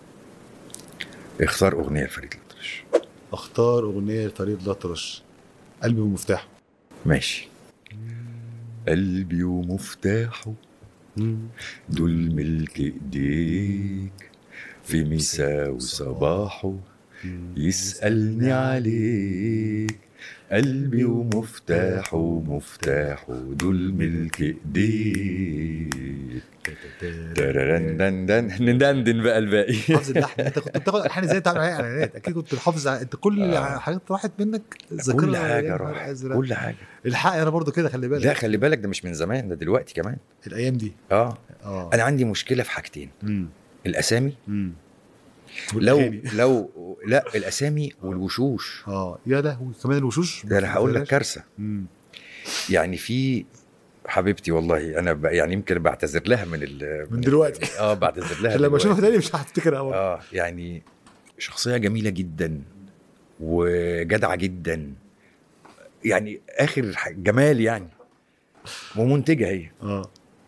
[SPEAKER 2] اختار اغنيه لفريد الأطرش
[SPEAKER 1] اختار اغنيه لفريد الأطرش قلبي ومفتاحه
[SPEAKER 2] ماشي قلبي ومفتاحه دول ملك ايديك في مساء وصباحه يسألني عليك قلبي ومفتاحه ومفتاحه دول ملك ايديك تررندندن ندندن بقى الباقي
[SPEAKER 1] حافظ اللحن انت كنت بتاخد الحان ازاي تعمل عليها اعلانات اكيد كنت حافظ انت كل
[SPEAKER 2] آه.
[SPEAKER 1] حاجات راحت منك الذاكره
[SPEAKER 2] كل
[SPEAKER 1] يا
[SPEAKER 2] حاجه
[SPEAKER 1] نهار
[SPEAKER 2] راحت
[SPEAKER 1] أزرق.
[SPEAKER 2] كل حاجه
[SPEAKER 1] الحق انا برضو كده خلي بالك
[SPEAKER 2] لا خلي بالك ده مش من زمان ده دلوقتي كمان
[SPEAKER 1] الايام دي
[SPEAKER 2] اه
[SPEAKER 1] اه
[SPEAKER 2] انا عندي مشكله في حاجتين
[SPEAKER 1] امم
[SPEAKER 2] الاسامي
[SPEAKER 1] امم
[SPEAKER 2] لو
[SPEAKER 1] والأغاني.
[SPEAKER 2] لو لا الاسامي والوشوش
[SPEAKER 1] اه يا لهوي كمان الوشوش
[SPEAKER 2] ده انا هقول لك كارثه
[SPEAKER 1] امم
[SPEAKER 2] يعني في حبيبتي والله انا ب... يعني يمكن بعتذر لها من ال...
[SPEAKER 1] من دلوقتي.
[SPEAKER 2] اه بعتذر لها
[SPEAKER 1] عشان لما
[SPEAKER 2] دلوقتي.
[SPEAKER 1] اشوفها تاني مش هفتكرها أوي.
[SPEAKER 2] اه يعني شخصيه جميله جدا وجدعه جدا يعني اخر ح- جمال يعني ومنتجه هي
[SPEAKER 1] اه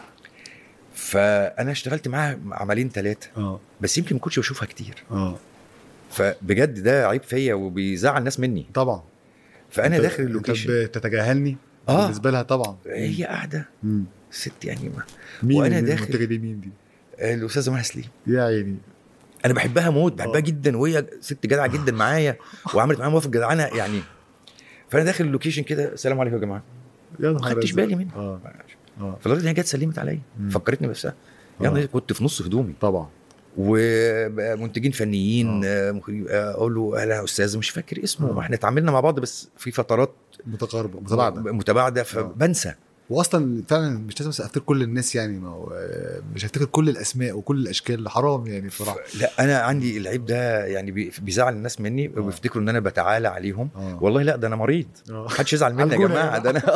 [SPEAKER 2] فانا اشتغلت معاها عملين ثلاثه
[SPEAKER 1] اه
[SPEAKER 2] بس يمكن ما كنتش بشوفها كتير
[SPEAKER 1] اه
[SPEAKER 2] فبجد ده عيب فيا وبيزعل الناس مني
[SPEAKER 1] طبعا
[SPEAKER 2] فانا
[SPEAKER 1] أنت-
[SPEAKER 2] داخل
[SPEAKER 1] أنت
[SPEAKER 2] اللوكيشن
[SPEAKER 1] بتتجاهلني
[SPEAKER 2] آه.
[SPEAKER 1] بالنسبه لها طبعا
[SPEAKER 2] هي قاعده
[SPEAKER 1] مم.
[SPEAKER 2] ست يعني ما
[SPEAKER 1] مين
[SPEAKER 2] وأنا
[SPEAKER 1] اللي
[SPEAKER 2] داخل-
[SPEAKER 1] المنتجه دي مين دي
[SPEAKER 2] الاستاذه مها سليم
[SPEAKER 1] يا عيني
[SPEAKER 2] انا بحبها موت بحبها
[SPEAKER 1] آه.
[SPEAKER 2] جدا وهي ست جدعه جدا معايا وعملت معايا موافقه جدعانه يعني فانا داخل اللوكيشن كده السلام عليكم يا جماعه
[SPEAKER 1] يا
[SPEAKER 2] ما
[SPEAKER 1] نهار
[SPEAKER 2] خدتش
[SPEAKER 1] أزرق.
[SPEAKER 2] بالي منها
[SPEAKER 1] اه اه
[SPEAKER 2] فلغايه ان هي جت سلمت عليا
[SPEAKER 1] مم.
[SPEAKER 2] فكرتني بنفسها
[SPEAKER 1] آه.
[SPEAKER 2] يعني كنت في نص هدومي
[SPEAKER 1] طبعا
[SPEAKER 2] ومنتجين فنيين
[SPEAKER 1] آه.
[SPEAKER 2] آه، مخرج- آه، اقول له اهلا يا استاذ مش فاكر اسمه
[SPEAKER 1] آه.
[SPEAKER 2] ما احنا اتعاملنا مع بعض بس في فترات
[SPEAKER 1] متقاربه متباعده
[SPEAKER 2] متباعده فبنسى
[SPEAKER 1] واصلا فعلا مش لازم افتكر كل الناس يعني ما هو آه، مش هفتكر كل الاسماء وكل الاشكال حرام يعني بصراحه
[SPEAKER 2] لا انا عندي العيب ده يعني بي- بيزعل الناس مني
[SPEAKER 1] آه.
[SPEAKER 2] وبيفتكروا ان انا بتعالى عليهم
[SPEAKER 1] اه
[SPEAKER 2] والله لا ده انا مريض
[SPEAKER 1] آه.
[SPEAKER 2] محدش يزعل مني يا
[SPEAKER 1] عالجونا يا
[SPEAKER 2] جماعه ده انا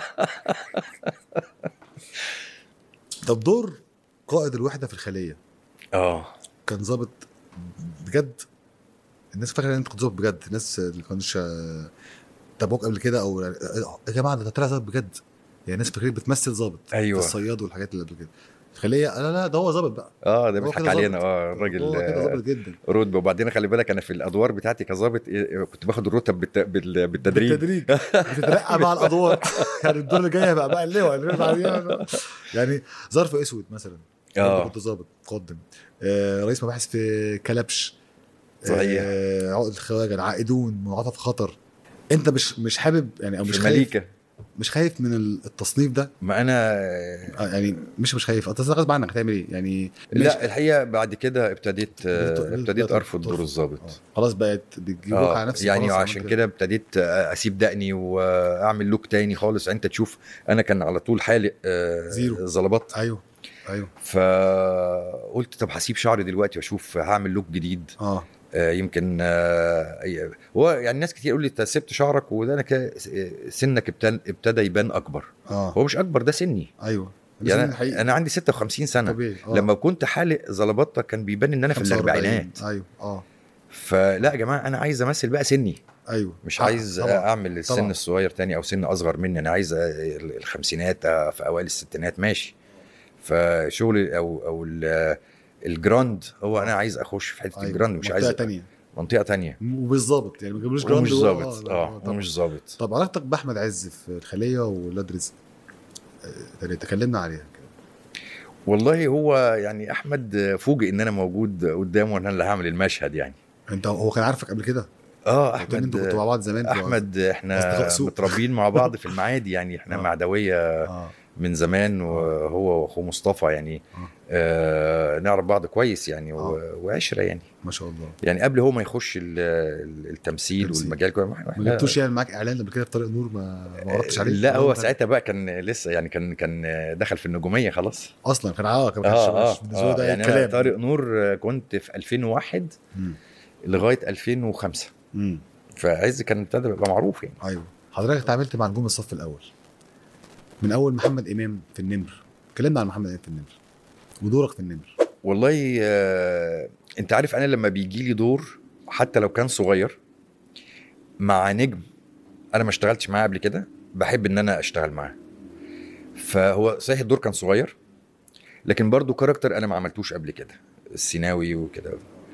[SPEAKER 1] طب دور قائد الوحده في الخليه
[SPEAKER 2] اه
[SPEAKER 1] كان ظابط بجد الناس فاكره ان انت كنت ظابط بجد الناس اللي كانوش آه، تابعوك قبل كده او آه، يا جماعه ده طلع ظابط بجد يعني الناس فاكرين بتمثل ظابط
[SPEAKER 2] أيوة.
[SPEAKER 1] في الصياد والحاجات اللي قبل كده الخليه لا لا ده هو ظابط بقى
[SPEAKER 2] اه ده
[SPEAKER 1] هو
[SPEAKER 2] بيضحك
[SPEAKER 1] كده
[SPEAKER 2] علينا
[SPEAKER 1] ظابط.
[SPEAKER 2] اه
[SPEAKER 1] هو
[SPEAKER 2] الراجل
[SPEAKER 1] كده
[SPEAKER 2] آه،
[SPEAKER 1] ظابط جدا
[SPEAKER 2] رتبه وبعدين خلي بالك انا في الادوار بتاعتي كظابط إيه، كنت باخد الرتب بالت... بال... بالتدريج
[SPEAKER 1] بالتدريج بتترقى مع الادوار يعني الدور اللي جاي هيبقى بقى اللواء اللي بعديها يعني ظرف اسود مثلا
[SPEAKER 2] آه.
[SPEAKER 1] كنت ظابط قدم آه رئيس مباحث في كلبش
[SPEAKER 2] صحيح.
[SPEAKER 1] آه عقد الخواجه العائدون منعطف خطر انت مش مش حابب يعني او مش
[SPEAKER 2] في
[SPEAKER 1] خايف
[SPEAKER 2] مليكه
[SPEAKER 1] مش خايف من التصنيف ده
[SPEAKER 2] ما انا
[SPEAKER 1] آه يعني مش مش خايف انت غصب عنك هتعمل ايه يعني مش-
[SPEAKER 2] لا الحقيقه بعد كده ابتديت آه،
[SPEAKER 1] بت-
[SPEAKER 2] ابتديت
[SPEAKER 1] بت-
[SPEAKER 2] ارفض
[SPEAKER 1] بترفض.
[SPEAKER 2] دور الظابط
[SPEAKER 1] آه. خلاص بقت بتجيبوك
[SPEAKER 2] اه
[SPEAKER 1] على نفسك
[SPEAKER 2] يعني
[SPEAKER 1] خلاص
[SPEAKER 2] عشان
[SPEAKER 1] عملت
[SPEAKER 2] كده ابتديت آه، اسيب دقني واعمل لوك تاني خالص انت تشوف انا كان على طول حالق آه،
[SPEAKER 1] زيرو.
[SPEAKER 2] زلبط
[SPEAKER 1] ايوه ايوه
[SPEAKER 2] فقلت طب هسيب شعري دلوقتي واشوف هعمل لوك جديد
[SPEAKER 1] اه
[SPEAKER 2] آه، يمكن آه، أي- هو يعني ناس كتير يقول لي انت سبت شعرك وده انا كده سنك ابتدى ابتدى يبان اكبر
[SPEAKER 1] اه
[SPEAKER 2] هو مش اكبر ده سني
[SPEAKER 1] ايوه
[SPEAKER 2] يعني
[SPEAKER 1] يعني حقيقي
[SPEAKER 2] انا عندي 56 سنه
[SPEAKER 1] طبيعي آه.
[SPEAKER 2] لما كنت حالق زلبطه كان بيبان ان انا في
[SPEAKER 1] 45.
[SPEAKER 2] الاربعينات
[SPEAKER 1] ايوه اه
[SPEAKER 2] فلا يا جماعه انا عايز امثل بقى سني
[SPEAKER 1] ايوه
[SPEAKER 2] مش
[SPEAKER 1] آه،
[SPEAKER 2] عايز
[SPEAKER 1] طبعاً.
[SPEAKER 2] اعمل السن
[SPEAKER 1] طبعاً.
[SPEAKER 2] الصغير تاني او سن اصغر مني انا عايز ال- الخمسينات آه، في اوائل الستينات ماشي فشغل او او ال- الجراند هو انا عايز اخش في حته
[SPEAKER 1] أيوة.
[SPEAKER 2] الجراند مش
[SPEAKER 1] منطقة
[SPEAKER 2] عايز
[SPEAKER 1] تانية
[SPEAKER 2] منطقه تانية
[SPEAKER 1] وبالظبط يعني ما تجيبلوش جراند
[SPEAKER 2] ومش
[SPEAKER 1] و-
[SPEAKER 2] ظابط
[SPEAKER 1] لا،
[SPEAKER 2] اه
[SPEAKER 1] طبعاً.
[SPEAKER 2] ومش ظابط
[SPEAKER 1] طب علاقتك باحمد عز في الخليه وولاد رزق آه، تكلمنا عليها كده
[SPEAKER 2] والله هو يعني احمد فوجئ ان انا موجود قدامه وان انا اللي هعمل المشهد يعني
[SPEAKER 1] انت هو كان عارفك قبل كده
[SPEAKER 2] اه
[SPEAKER 1] قلت لي انتوا كنتوا مع
[SPEAKER 2] احمد
[SPEAKER 1] بعض زمان في-
[SPEAKER 2] احمد احنا
[SPEAKER 1] أصدقاء سوء.
[SPEAKER 2] متربيين مع بعض في المعادي يعني احنا
[SPEAKER 1] آه.
[SPEAKER 2] معدويه
[SPEAKER 1] اه
[SPEAKER 2] من زمان وهو واخوه مصطفى يعني
[SPEAKER 1] آه.
[SPEAKER 2] آه نعرف بعض كويس يعني و-
[SPEAKER 1] آه.
[SPEAKER 2] وعشره يعني
[SPEAKER 1] ما شاء الله
[SPEAKER 2] يعني قبل هو ما يخش ال- ال- التمثيل
[SPEAKER 1] التمثيل.
[SPEAKER 2] والمجال كله
[SPEAKER 1] ما جبتوش يعني معاك اعلان قبل كده في طريق نور ما ما عرفتش عليه
[SPEAKER 2] لا هو
[SPEAKER 1] أنت-
[SPEAKER 2] ساعتها بقى كان لسه يعني كان كان دخل في النجوميه خلاص
[SPEAKER 1] اصلا كان اه كان
[SPEAKER 2] اه اه,
[SPEAKER 1] مش بالنسبه له
[SPEAKER 2] آه
[SPEAKER 1] ده
[SPEAKER 2] يعني
[SPEAKER 1] يعني
[SPEAKER 2] انا
[SPEAKER 1] كلام
[SPEAKER 2] طارق نور كنت في 2001
[SPEAKER 1] مم.
[SPEAKER 2] لغايه 2005
[SPEAKER 1] مم.
[SPEAKER 2] فعز كان ابتدى يبقى معروف يعني
[SPEAKER 1] ايوه حضرتك اتعاملت مع نجوم الصف الاول من اول محمد امام في النمر اتكلمنا عن محمد امام في النمر ودورك في النمر
[SPEAKER 2] والله آه انت عارف انا لما بيجي لي دور حتى لو كان صغير مع نجم انا ما اشتغلتش معاه قبل كده بحب ان انا اشتغل معاه فهو صحيح الدور كان صغير لكن برضو كاركتر انا ما عملتوش قبل كده السيناوي وكده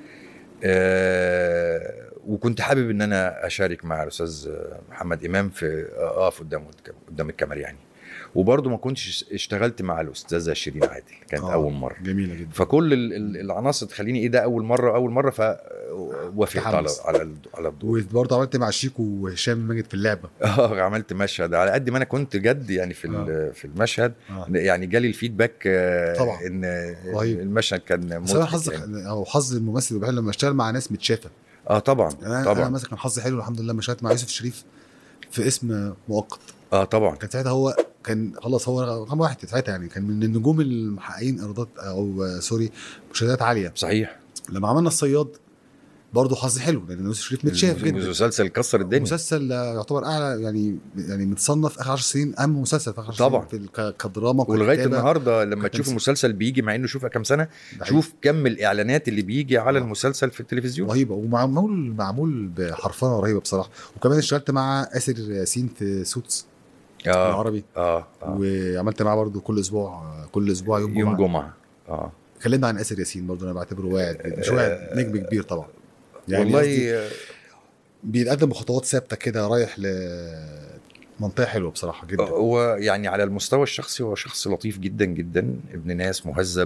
[SPEAKER 2] آه وكنت حابب ان انا اشارك مع الاستاذ محمد امام في اقف قدام قدام الكاميرا يعني وبرضه ما كنتش اشتغلت مع الاستاذه شيرين عادل كانت
[SPEAKER 1] آه.
[SPEAKER 2] اول مره
[SPEAKER 1] جميله جدا
[SPEAKER 2] فكل ال- ال- العناصر تخليني ايه ده اول مره اول مره فوافقت على
[SPEAKER 1] تحمس.
[SPEAKER 2] على ال- على الدور
[SPEAKER 1] وبرضه عملت مع شيكو وهشام ماجد في اللعبه
[SPEAKER 2] اه عملت مشهد على قد ما انا كنت جد يعني في ال- في المشهد
[SPEAKER 1] آه.
[SPEAKER 2] يعني جالي الفيدباك آه،
[SPEAKER 1] طبعا.
[SPEAKER 2] ان
[SPEAKER 1] رهيب.
[SPEAKER 2] المشهد كان
[SPEAKER 1] بس انا
[SPEAKER 2] مضحك
[SPEAKER 1] حظك
[SPEAKER 2] يعني.
[SPEAKER 1] او حظ الممثل الوحيد لما اشتغل مع ناس متشافه
[SPEAKER 2] اه طبعا
[SPEAKER 1] انا انا
[SPEAKER 2] طبعا
[SPEAKER 1] مثلا كان حظي حلو الحمد لله لما اشتغلت مع يوسف شريف في اسم مؤقت
[SPEAKER 2] اه طبعا
[SPEAKER 1] كان ساعتها هو كان خلاص هو رقم واحد ساعتها يعني كان من النجوم المحققين ايرادات او آه، سوري مشاهدات عاليه
[SPEAKER 2] صحيح
[SPEAKER 1] لما عملنا الصياد برضه حظ حلو لان يوسف شريف متشاف جدا
[SPEAKER 2] المسلسل كسر الدنيا
[SPEAKER 1] مسلسل آه، يعتبر اعلى يعني يعني متصنف اخر 10 سنين اهم مسلسل في اخر 10
[SPEAKER 2] طبعا.
[SPEAKER 1] سنين في ال- ك- كدراما
[SPEAKER 2] ولغايه
[SPEAKER 1] وككتابة.
[SPEAKER 2] النهارده لما تشوف
[SPEAKER 1] كتمثيل.
[SPEAKER 2] المسلسل بيجي مع انه شوف كام سنه
[SPEAKER 1] ده حقيقي.
[SPEAKER 2] شوف كم الاعلانات اللي بيجي على
[SPEAKER 1] آه.
[SPEAKER 2] المسلسل في التلفزيون
[SPEAKER 1] رهيبه ومعمول معمول بحرفنه رهيبه بصراحه وكمان اشتغلت مع اسر ياسين في سوتس
[SPEAKER 2] اه
[SPEAKER 1] العربي
[SPEAKER 2] اه, آه.
[SPEAKER 1] وعملت معاه برضه كل اسبوع كل اسبوع يوم,
[SPEAKER 2] يوم
[SPEAKER 1] جمعه
[SPEAKER 2] جمعه اه
[SPEAKER 1] اتكلمنا عن اسر ياسين برضه انا بعتبره واعد مش واعد نجم كبير طبعا يعني قصدي
[SPEAKER 2] والله
[SPEAKER 1] بيتقدم بخطوات ثابته كده رايح ل منطقه حلوه بصراحه جدا
[SPEAKER 2] هو يعني على المستوى الشخصي هو شخص لطيف جدا جدا ابن ناس مهذب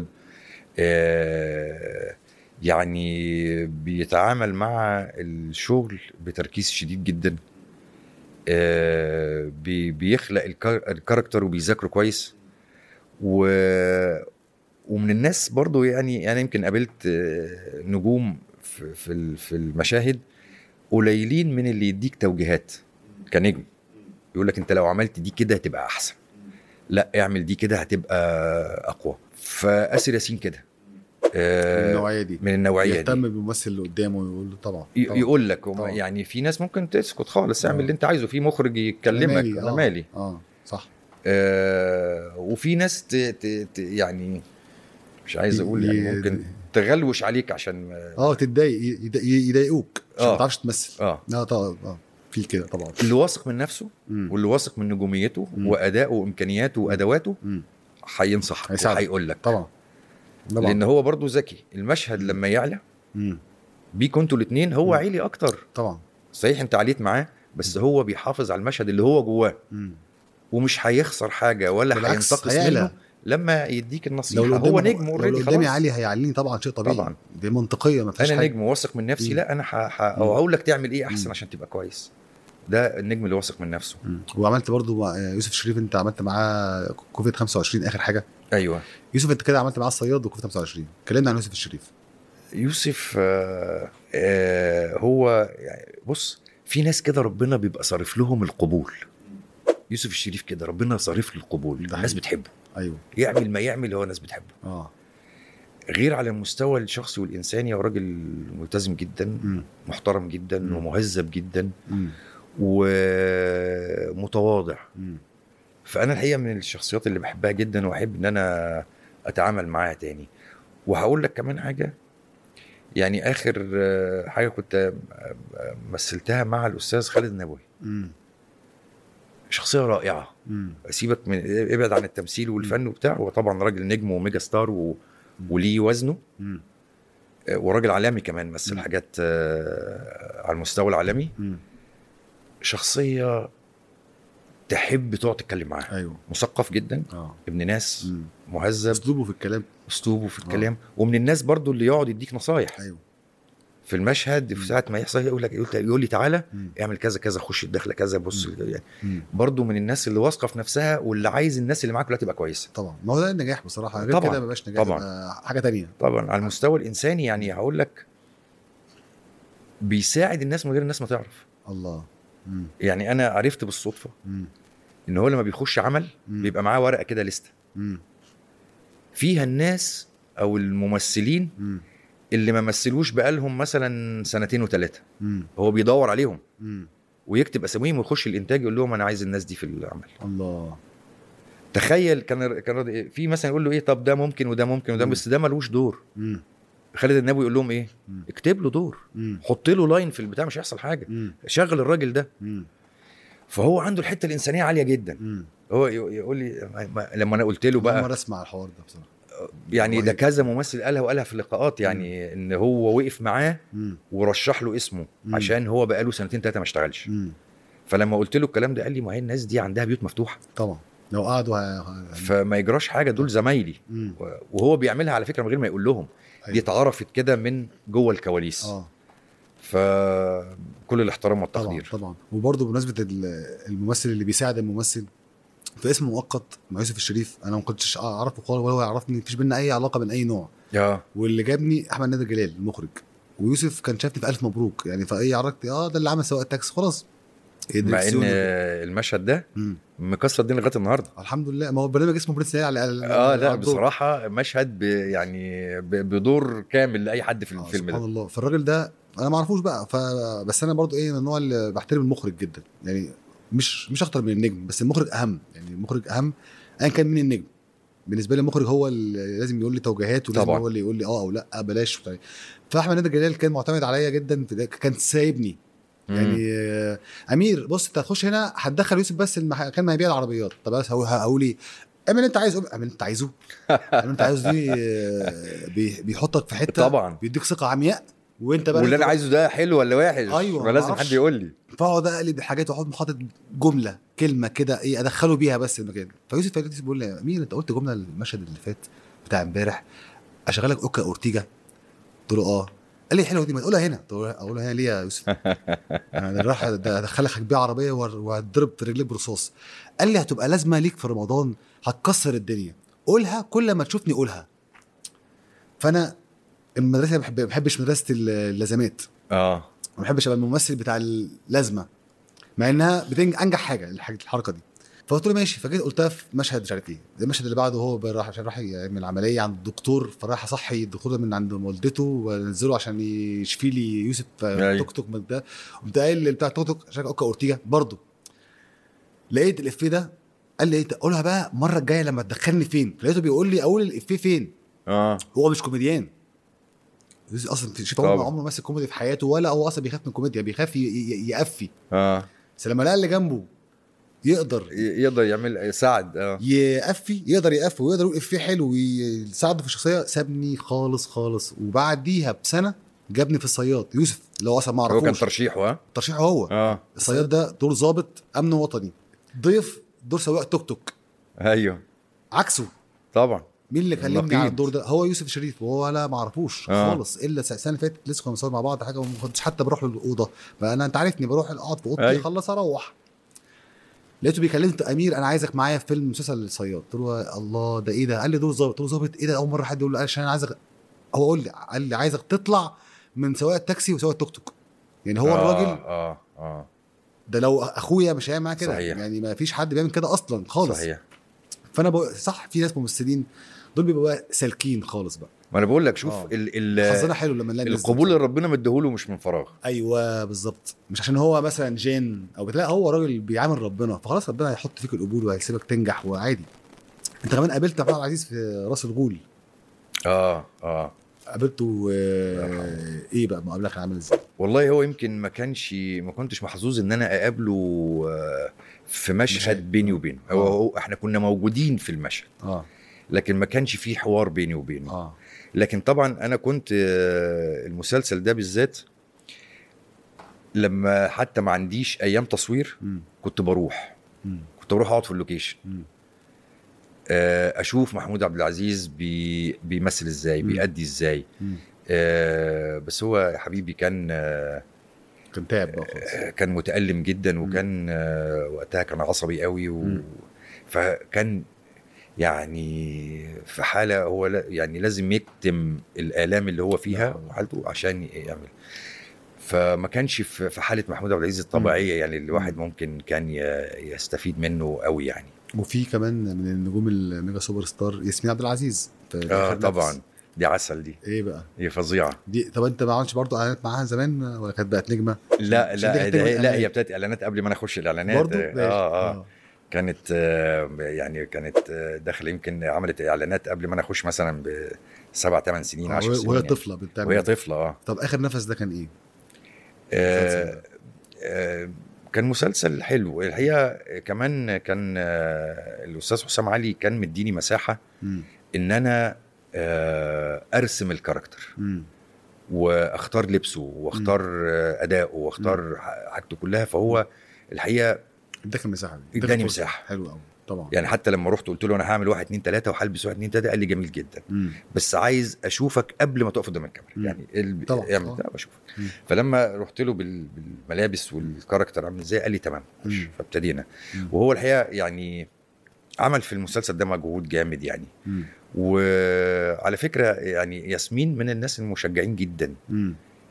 [SPEAKER 2] آه، يعني بيتعامل مع الشغل بتركيز شديد جدا آه، بي- بيخلق الكار- الكاركتر وبيذاكره كويس و ومن الناس برضو يعني انا يمكن قابلت آه، نجوم في في ال- في المشاهد قليلين من اللي يديك توجيهات كنجم يقول لك انت لو عملت دي كده هتبقى احسن لا اعمل دي كده هتبقى اقوى فاسر ياسين كده آه،
[SPEAKER 1] النوعيه دي
[SPEAKER 2] من النوعيه دي
[SPEAKER 1] يهتم بالممثل اللي قدامه ويقول له طبعا
[SPEAKER 2] ي-
[SPEAKER 1] طبعاً.
[SPEAKER 2] يقول لك هم-
[SPEAKER 1] طبعاً.
[SPEAKER 2] يعني في ناس ممكن تسكت خالص اعمل
[SPEAKER 1] آه.
[SPEAKER 2] اللي انت عايزه في مخرج يكلمك
[SPEAKER 1] مالي،
[SPEAKER 2] انا
[SPEAKER 1] آه.
[SPEAKER 2] مالي
[SPEAKER 1] اه صح
[SPEAKER 2] آه وفي ناس ت... ت... ت... يعني مش عايز اقول يعني
[SPEAKER 1] ي-
[SPEAKER 2] ممكن تغلوش عليك عشان
[SPEAKER 1] اه تتضايق ي- يض- يضايقوك عشان
[SPEAKER 2] آه.
[SPEAKER 1] ما تعرفش تمثل
[SPEAKER 2] اه
[SPEAKER 1] لا طبعا اه في كده طبعا
[SPEAKER 2] اللي واثق من نفسه
[SPEAKER 1] مم.
[SPEAKER 2] واللي واثق من نجوميته
[SPEAKER 1] مم.
[SPEAKER 2] وادائه وامكانياته وادواته
[SPEAKER 1] مم.
[SPEAKER 2] هينصحك
[SPEAKER 1] هيساعدك.
[SPEAKER 2] وهيقول لك
[SPEAKER 1] طبعا طبعا
[SPEAKER 2] لان هو برضه ذكي المشهد لما يعلى
[SPEAKER 1] مم.
[SPEAKER 2] بيكوا انتوا الاثنين هو
[SPEAKER 1] مم.
[SPEAKER 2] عالي اكتر
[SPEAKER 1] طبعا
[SPEAKER 2] صحيح انت عليت معاه بس هو بيحافظ على المشهد اللي هو جواه
[SPEAKER 1] مم.
[SPEAKER 2] ومش هيخسر حاجه ولا
[SPEAKER 1] بالعكس،
[SPEAKER 2] هينتقص
[SPEAKER 1] هيعلى.
[SPEAKER 2] منه لما يديك النصيحه
[SPEAKER 1] لو اللي
[SPEAKER 2] هو
[SPEAKER 1] قدامي-
[SPEAKER 2] نجم
[SPEAKER 1] لو
[SPEAKER 2] اوريدي
[SPEAKER 1] اللي قدامي
[SPEAKER 2] خلاص
[SPEAKER 1] عالي هيعليني طبعا شيء طبيعي
[SPEAKER 2] طبعا.
[SPEAKER 1] دي منطقيه ما فيهاش
[SPEAKER 2] انا
[SPEAKER 1] حاجه
[SPEAKER 2] نجم واثق من نفسي
[SPEAKER 1] مم.
[SPEAKER 2] لا انا ح- ح-
[SPEAKER 1] مم.
[SPEAKER 2] هقول لك تعمل ايه احسن
[SPEAKER 1] مم.
[SPEAKER 2] عشان تبقى كويس ده النجم اللي واثق من نفسه
[SPEAKER 1] مم. وعملت برضو مع يوسف شريف انت عملت معاه كوفيد 25 اخر حاجه
[SPEAKER 2] ايوه
[SPEAKER 1] يوسف انت كده عملت معاه الصياد وكوفيد 25 كلمنا عن يوسف الشريف
[SPEAKER 2] يوسف آه آه هو يعني بص في ناس كده ربنا بيبقى صارف لهم القبول يوسف الشريف كده ربنا صارف له القبول
[SPEAKER 1] ده
[SPEAKER 2] الناس
[SPEAKER 1] حقيقي.
[SPEAKER 2] بتحبه
[SPEAKER 1] ايوه
[SPEAKER 2] يعمل ما يعمل هو الناس بتحبه
[SPEAKER 1] اه
[SPEAKER 2] غير على المستوى الشخصي والانساني هو راجل ملتزم جدا
[SPEAKER 1] مم.
[SPEAKER 2] محترم جدا
[SPEAKER 1] مم.
[SPEAKER 2] ومهذب جدا
[SPEAKER 1] مم.
[SPEAKER 2] ومتواضع
[SPEAKER 1] مم.
[SPEAKER 2] فانا الحقيقه من الشخصيات اللي بحبها جدا واحب ان انا اتعامل معاها تاني وهقول لك كمان حاجه يعني اخر آه، حاجه كنت آه، آه، مثلتها مع الاستاذ خالد النبوي
[SPEAKER 1] مم.
[SPEAKER 2] شخصيه رائعه
[SPEAKER 1] مم.
[SPEAKER 2] سيبك من ابعد عن التمثيل والفن وبتاع هو طبعا راجل نجم وميجا ستار و... وليه وزنه
[SPEAKER 1] مم.
[SPEAKER 2] آه، وراجل عالمي كمان مثل
[SPEAKER 1] مم.
[SPEAKER 2] حاجات آه، على المستوى العالمي
[SPEAKER 1] مم.
[SPEAKER 2] شخصيه تحب تقعد تتكلم معاه
[SPEAKER 1] ايوه
[SPEAKER 2] مثقف جدا
[SPEAKER 1] اه
[SPEAKER 2] ابن ناس
[SPEAKER 1] مم.
[SPEAKER 2] مهذب
[SPEAKER 1] اسلوبه في الكلام
[SPEAKER 2] اسلوبه في الكلام ومن الناس برضو اللي يقعد يديك نصايح
[SPEAKER 1] ايوه
[SPEAKER 2] في المشهد في ساعه ما يحصل يقول لك يقول, يقول لي تعالى
[SPEAKER 1] مم.
[SPEAKER 2] اعمل كذا كذا خش الدخله كذا بص
[SPEAKER 1] مم.
[SPEAKER 2] يعني
[SPEAKER 1] مم.
[SPEAKER 2] برضو من الناس اللي واثقه في نفسها واللي عايز الناس اللي معاك كلها تبقى كويسه
[SPEAKER 1] طبعا ما هو ده النجاح بصراحه غير
[SPEAKER 2] طبعاً.
[SPEAKER 1] كده ما بقاش نجاح
[SPEAKER 2] طبعاً.
[SPEAKER 1] يبقى حاجه تانية
[SPEAKER 2] طبعا على المستوى الانساني يعني هقول لك بيساعد الناس من غير الناس ما تعرف
[SPEAKER 1] الله مم.
[SPEAKER 2] يعني انا عرفت بالصدفه
[SPEAKER 1] مم.
[SPEAKER 2] ان هو لما بيخش عمل
[SPEAKER 1] مم.
[SPEAKER 2] بيبقى معاه ورقه كده لسته
[SPEAKER 1] مم.
[SPEAKER 2] فيها الناس او الممثلين
[SPEAKER 1] مم.
[SPEAKER 2] اللي ما مثلوش بقالهم مثلا سنتين وثلاثه
[SPEAKER 1] مم.
[SPEAKER 2] هو بيدور عليهم
[SPEAKER 1] مم.
[SPEAKER 2] ويكتب اساميهم ويخش الانتاج يقول لهم انا عايز الناس دي في العمل
[SPEAKER 1] الله
[SPEAKER 2] تخيل كان كان راضي إيه؟ في مثلا يقول له ايه طب ده ممكن وده ممكن وده
[SPEAKER 1] مم.
[SPEAKER 2] بس ده ملوش دور
[SPEAKER 1] مم.
[SPEAKER 2] خالد النبوي يقول لهم ايه
[SPEAKER 1] مم.
[SPEAKER 2] اكتب له دور
[SPEAKER 1] مم.
[SPEAKER 2] حط له لاين في البتاع مش هيحصل حاجه
[SPEAKER 1] مم.
[SPEAKER 2] شغل الراجل ده
[SPEAKER 1] مم.
[SPEAKER 2] فهو عنده الحته الانسانيه عاليه جدا
[SPEAKER 1] مم.
[SPEAKER 2] هو ي- يقول لي ما- لما انا قلت له
[SPEAKER 1] أول
[SPEAKER 2] بقى
[SPEAKER 1] مره اسمع الحوار ده بصراحه
[SPEAKER 2] يعني ده
[SPEAKER 1] رهيب.
[SPEAKER 2] كذا ممثل قالها وقالها في اللقاءات يعني ان هو وقف معاه
[SPEAKER 1] مم.
[SPEAKER 2] ورشح له اسمه
[SPEAKER 1] مم.
[SPEAKER 2] عشان هو بقاله سنتين ثلاثه ما اشتغلش
[SPEAKER 1] مم.
[SPEAKER 2] فلما قلت له الكلام ده قال لي ما هي الناس دي عندها بيوت مفتوحه
[SPEAKER 1] طبعا لو قعدوا ه... ه...
[SPEAKER 2] فما يجراش حاجه دول زمايلي
[SPEAKER 1] مم.
[SPEAKER 2] وهو بيعملها على فكره من غير ما يقول لهم دي
[SPEAKER 1] أيوة.
[SPEAKER 2] اتعرفت كده من جوه الكواليس
[SPEAKER 1] اه
[SPEAKER 2] فكل الاحترام
[SPEAKER 1] طبعا
[SPEAKER 2] والتقدير
[SPEAKER 1] طبعا وبرضه بمناسبه ال- الممثل اللي بيساعد الممثل في اسم مؤقت مع يوسف الشريف انا ما كنتش اعرفه خالص ولا هو يعرفني مفيش بينا اي علاقه من اي نوع
[SPEAKER 2] يا
[SPEAKER 1] واللي جابني احمد نادر جلال المخرج ويوسف كان شافني في الف مبروك يعني فايه عرفت اه ده اللي عمل سواق التاكسي خلاص
[SPEAKER 2] مع ان
[SPEAKER 1] الدركسيون وكده.
[SPEAKER 2] المشهد ده
[SPEAKER 1] مم.
[SPEAKER 2] مكسر الدنيا لغايه النهارده
[SPEAKER 1] الحمد لله ما هو البرنامج اسمه برنس ليالي على على-
[SPEAKER 2] اه
[SPEAKER 1] على
[SPEAKER 2] لا
[SPEAKER 1] الدور.
[SPEAKER 2] بصراحه مشهد ب يعني ب- بدور كامل لاي حد في
[SPEAKER 1] آه،
[SPEAKER 2] الفيلم
[SPEAKER 1] سبحان
[SPEAKER 2] ده
[SPEAKER 1] الله فالراجل ده انا ما اعرفوش بقى ف... بس انا برضو ايه من النوع اللي بحترم المخرج جدا يعني مش مش اكتر من النجم بس المخرج اهم يعني المخرج اهم ايا كان مين النجم بالنسبه لي المخرج هو اللي لازم يقول لي توجيهات ولازم
[SPEAKER 2] طبعا.
[SPEAKER 1] هو اللي يقول لي اه او لا بلاش وبتاع. فاحمد نادر جلال كان معتمد عليا جدا في ده كان سايبني يعني آه، امير بص انت هتخش هنا هتدخل يوسف بس المكان ما هيبيع العربيات طب بس هقول هقول ايه اعمل اللي انت عايزه اعمل اللي انت عايزه اعمل اللي انت عايزه دي آه، بي- بيحطك في حته
[SPEAKER 2] طبعا
[SPEAKER 1] بيديك ثقه عمياء وانت بقى
[SPEAKER 2] واللي انا عايزه ده حلو ولا وحش
[SPEAKER 1] أيوة،
[SPEAKER 2] ما لازم
[SPEAKER 1] معرفش.
[SPEAKER 2] حد يقول لي
[SPEAKER 1] فاقعد اقلب الحاجات واحط حاطط جمله كلمه كده ايه ادخله بيها بس المكان فيوسف فارس بيقول لي مين انت قلت جمله المشهد اللي فات بتاع امبارح اشغلك اوكا اورتيجا قلت له اه قال لي حلوه دي ما تقولها هنا قلت له اقول له هنا ليه يا يوسف انا راح ادخلك بيها عربيه وهتضرب في رجليك برصاص قال لي هتبقى لازمه ليك في رمضان هتكسر الدنيا قولها كل ما تشوفني قولها فانا المدرسه بحب ما بحبش مدرسه اللازمات
[SPEAKER 2] اه
[SPEAKER 1] ما بحبش ابقى الممثل بتاع اللازمه مع انها بتنجح انجح حاجه الحاجة الحركه دي فقلت له ماشي فجيت قلتها في مشهد مش عارف ايه المشهد اللي بعده هو راح عشان راح يعمل عمليه عند الدكتور فراح اصحي الدكتور ده من عند والدته ونزله عشان يشفي لي يوسف
[SPEAKER 2] أيوة.
[SPEAKER 1] توك توك من ده قمت قايل بتاع توك توك عشان اوكا اورتيجا برضه لقيت الافيه ده قال لي ايه قولها بقى المره الجايه لما تدخلني فين لقيته بيقول لي اقول الافيه فين
[SPEAKER 2] اه
[SPEAKER 1] هو مش كوميديان يوسف اصلا شوف هو
[SPEAKER 2] طبعا.
[SPEAKER 1] عمره ماسك كوميدي في حياته ولا هو اصلا بيخاف من الكوميديا بيخاف ي- ي- يقفي
[SPEAKER 2] اه
[SPEAKER 1] بس لما لقى اللي جنبه يقدر
[SPEAKER 2] ي- يقدر يعمل يساعد اه
[SPEAKER 1] يقفي يقدر يقفي ويقدر يقول افيه حلو ويساعده في الشخصيه سابني خالص خالص وبعديها بسنه جابني في الصياد يوسف اللي هو اصلا ما
[SPEAKER 2] هو كان
[SPEAKER 1] اعرفوش
[SPEAKER 2] ترشيحه ها
[SPEAKER 1] ترشيحه هو
[SPEAKER 2] اه
[SPEAKER 1] الصياد ده دور ظابط امن وطني ضيف دور سواق توك توك
[SPEAKER 2] ايوه
[SPEAKER 1] عكسه
[SPEAKER 2] طبعا
[SPEAKER 1] مين اللي كلمني
[SPEAKER 2] نقيض.
[SPEAKER 1] على الدور ده هو يوسف شريف وهو لا ما اعرفوش
[SPEAKER 2] آه.
[SPEAKER 1] خالص الا السنه اللي فاتت لسه كنا بنصور مع بعض حاجه وما كنتش حتى بروح له الاوضه بقى انا انت عارفني بروح اقعد في اوضتي
[SPEAKER 2] أيوة.
[SPEAKER 1] اخلص اروح لقيته بيكلمني امير انا عايزك معايا في فيلم مسلسل الصياد قلت له الله ده ايه ده قال لي دور ظابط قلت له ظابط ايه ده اول مره حد يقول لي عشان انا عايزك هو قول لي قال لي عايزك تطلع من سواق التاكسي وسواق التوك توك يعني هو
[SPEAKER 2] آه
[SPEAKER 1] الراجل
[SPEAKER 2] اه اه
[SPEAKER 1] ده لو اخويا مش هيعمل معاه كده
[SPEAKER 2] صحيح.
[SPEAKER 1] يعني ما فيش حد بيعمل كده اصلا خالص
[SPEAKER 2] صحيح
[SPEAKER 1] فانا بقول صح في ناس ممثلين دول بيبقوا بقى سالكين خالص بقى
[SPEAKER 2] ما انا بقول لك شوف
[SPEAKER 1] آه.
[SPEAKER 2] ال ال
[SPEAKER 1] حظنا حلو لما نلاقي الناس دي.
[SPEAKER 2] القبول اللي ربنا مديهوله مش من فراغ
[SPEAKER 1] ايوه بالظبط مش عشان هو مثلا جين او بتلاقي هو راجل بيعامل ربنا فخلاص ربنا هيحط فيك القبول وهيسيبك تنجح وعادي انت كمان قابلت محمود عبد العزيز في راس الغول
[SPEAKER 2] اه اه
[SPEAKER 1] قابلته آه ايه بقى مقابله كان عامل ازاي؟
[SPEAKER 2] والله هو يمكن ما كانش ما كنتش محظوظ ان انا اقابله آه، في مشهد
[SPEAKER 1] مشهد.
[SPEAKER 2] بيني وبينه هو,
[SPEAKER 1] آه.
[SPEAKER 2] هو احنا كنا موجودين في المشهد
[SPEAKER 1] اه
[SPEAKER 2] لكن ما كانش فيه حوار بيني وبينه
[SPEAKER 1] اه
[SPEAKER 2] لكن طبعا انا كنت آه، المسلسل ده بالذات لما حتى ما عنديش ايام تصوير
[SPEAKER 1] مم.
[SPEAKER 2] كنت بروح
[SPEAKER 1] مم.
[SPEAKER 2] كنت بروح اقعد في اللوكيشن
[SPEAKER 1] مم.
[SPEAKER 2] آه، اشوف محمود عبد العزيز بي بيمثل ازاي
[SPEAKER 1] مم.
[SPEAKER 2] بيأدي ازاي
[SPEAKER 1] مم.
[SPEAKER 2] آه، بس هو يا حبيبي كان آه،
[SPEAKER 1] كان تعب بقى خلاص
[SPEAKER 2] كان متألم جدا وكان آه، وقتها كان عصبي قوي و...
[SPEAKER 1] مم.
[SPEAKER 2] فكان يعني في حالة هو لا يعني لازم يكتم الآلام اللي هو فيها
[SPEAKER 1] نعم.
[SPEAKER 2] وحالته عشان يعمل فما كانش في في حالة محمود عبد العزيز الطبيعية يعني الواحد ممكن كان ي- يستفيد منه قوي يعني
[SPEAKER 1] وفي كمان من النجوم الميجا سوبر ستار ياسمين عبد العزيز في
[SPEAKER 2] اه
[SPEAKER 1] آخر نفس.
[SPEAKER 2] طبعا دي عسل دي
[SPEAKER 1] ايه بقى؟
[SPEAKER 2] هي فظيعة
[SPEAKER 1] دي طب انت ما عملتش برضه اعلانات معاها زمان ولا كانت بقت نجمه؟
[SPEAKER 2] لا
[SPEAKER 1] عشان دي
[SPEAKER 2] لا
[SPEAKER 1] كانت
[SPEAKER 2] ده
[SPEAKER 1] تعمل
[SPEAKER 2] لا
[SPEAKER 1] إعلانات.
[SPEAKER 2] هي ابتدت اعلانات قبل ما انا اخش الاعلانات
[SPEAKER 1] برضه
[SPEAKER 2] اه اه كانت آه، يعني كانت آه، داخله يمكن عملت اعلانات قبل ما انا اخش مثلا بسبع ثمان سنين 10 سنين
[SPEAKER 1] وهي
[SPEAKER 2] يعني.
[SPEAKER 1] طفله بتعمل
[SPEAKER 2] وهي طفله اه
[SPEAKER 1] طب اخر نفس ده كان ايه؟
[SPEAKER 2] آه، آه، كان مسلسل حلو الحقيقه كمان كان آه، الاستاذ حسام علي كان مديني مساحه
[SPEAKER 1] مم.
[SPEAKER 2] ان انا آه، ارسم الكاركتر
[SPEAKER 1] مم.
[SPEAKER 2] واختار لبسه واختار آه، اداؤه واختار ح- حاجته كلها فهو الحقيقه
[SPEAKER 1] اداك المساحه دي
[SPEAKER 2] اداني
[SPEAKER 1] اداك فرصة.
[SPEAKER 2] مساحة.
[SPEAKER 1] حلو قوي طبعا
[SPEAKER 2] يعني حتى لما رحت قلت له انا هعمل واحد اتنين تلاته وهلبس واحد اتنين تلاته قال لي جميل جدا
[SPEAKER 1] مم.
[SPEAKER 2] بس عايز اشوفك قبل ما تقف قدام الكاميرا
[SPEAKER 1] مم.
[SPEAKER 2] يعني ال...
[SPEAKER 1] طبعا،
[SPEAKER 2] اعمل
[SPEAKER 1] طبعا.
[SPEAKER 2] ده بشوفك
[SPEAKER 1] مم.
[SPEAKER 2] فلما رحت له بال... بالملابس والكاركتر عامل ازاي قال لي تمام خش.
[SPEAKER 1] مم.
[SPEAKER 2] فابتدينا
[SPEAKER 1] مم.
[SPEAKER 2] وهو الحقيقه يعني عمل في المسلسل ده مجهود جامد يعني
[SPEAKER 1] مم.
[SPEAKER 2] وعلى فكره يعني ياسمين من الناس المشجعين جدا
[SPEAKER 1] مم.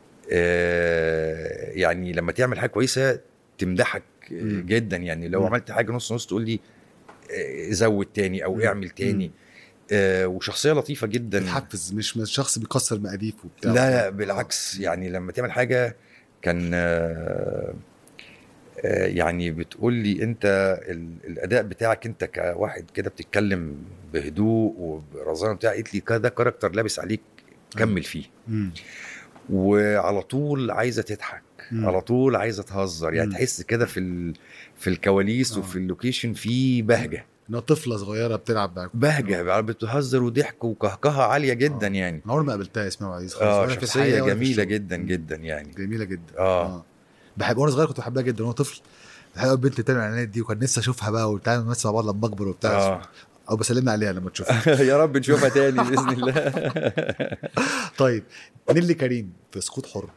[SPEAKER 2] آه، يعني لما تعمل حاجه كويسه تمدحك آه،
[SPEAKER 1] مم.
[SPEAKER 2] جدا يعني لو
[SPEAKER 1] مم.
[SPEAKER 2] عملت حاجه نص نص تقول لي آه، زود تاني او
[SPEAKER 1] مم.
[SPEAKER 2] اعمل تاني آه، وشخصيه لطيفه جدا
[SPEAKER 1] بتحفز مش مش شخص بيكسر مقاديف وبتاع
[SPEAKER 2] لا لا بالعكس يعني لما تعمل حاجه كان آه، آه، يعني بتقول لي انت ال- الاداء بتاعك انت كواحد كده بتتكلم بهدوء وبرزانه بتاع قالت لي ده كاركتر لابس عليك كمل فيه
[SPEAKER 1] مم.
[SPEAKER 2] وعلى طول عايزه تضحك
[SPEAKER 1] مم.
[SPEAKER 2] على طول عايزه تهزر يعني
[SPEAKER 1] مم.
[SPEAKER 2] تحس كده في ال... في الكواليس
[SPEAKER 1] آه.
[SPEAKER 2] وفي اللوكيشن في بهجه
[SPEAKER 1] انها طفله صغيره بتلعب معاك
[SPEAKER 2] بهجه بتهزر وضحك وكهكهه عاليه جدا
[SPEAKER 1] آه.
[SPEAKER 2] يعني
[SPEAKER 1] انا عمري ما قابلتها اسمها عزيز خالص
[SPEAKER 2] اه
[SPEAKER 1] ولا في
[SPEAKER 2] شخصيه
[SPEAKER 1] الحقيقة ولا في
[SPEAKER 2] جميله
[SPEAKER 1] الشغل.
[SPEAKER 2] جدا
[SPEAKER 1] مم.
[SPEAKER 2] جدا يعني
[SPEAKER 1] جميله جدا
[SPEAKER 2] آه.
[SPEAKER 1] بحب وانا صغير كنت بحبها جدا وانا طفل الحقيقه البنت اللي بتعمل الاعلانات دي وكان نفسي اشوفها بقى وبتاع نمثل مع بعض لما اكبر وبتاع
[SPEAKER 2] اه
[SPEAKER 1] او بسلمنا عليها لما تشوفها
[SPEAKER 2] يا رب نشوفها تاني باذن الله
[SPEAKER 1] طيب نيلي كريم في سقوط حر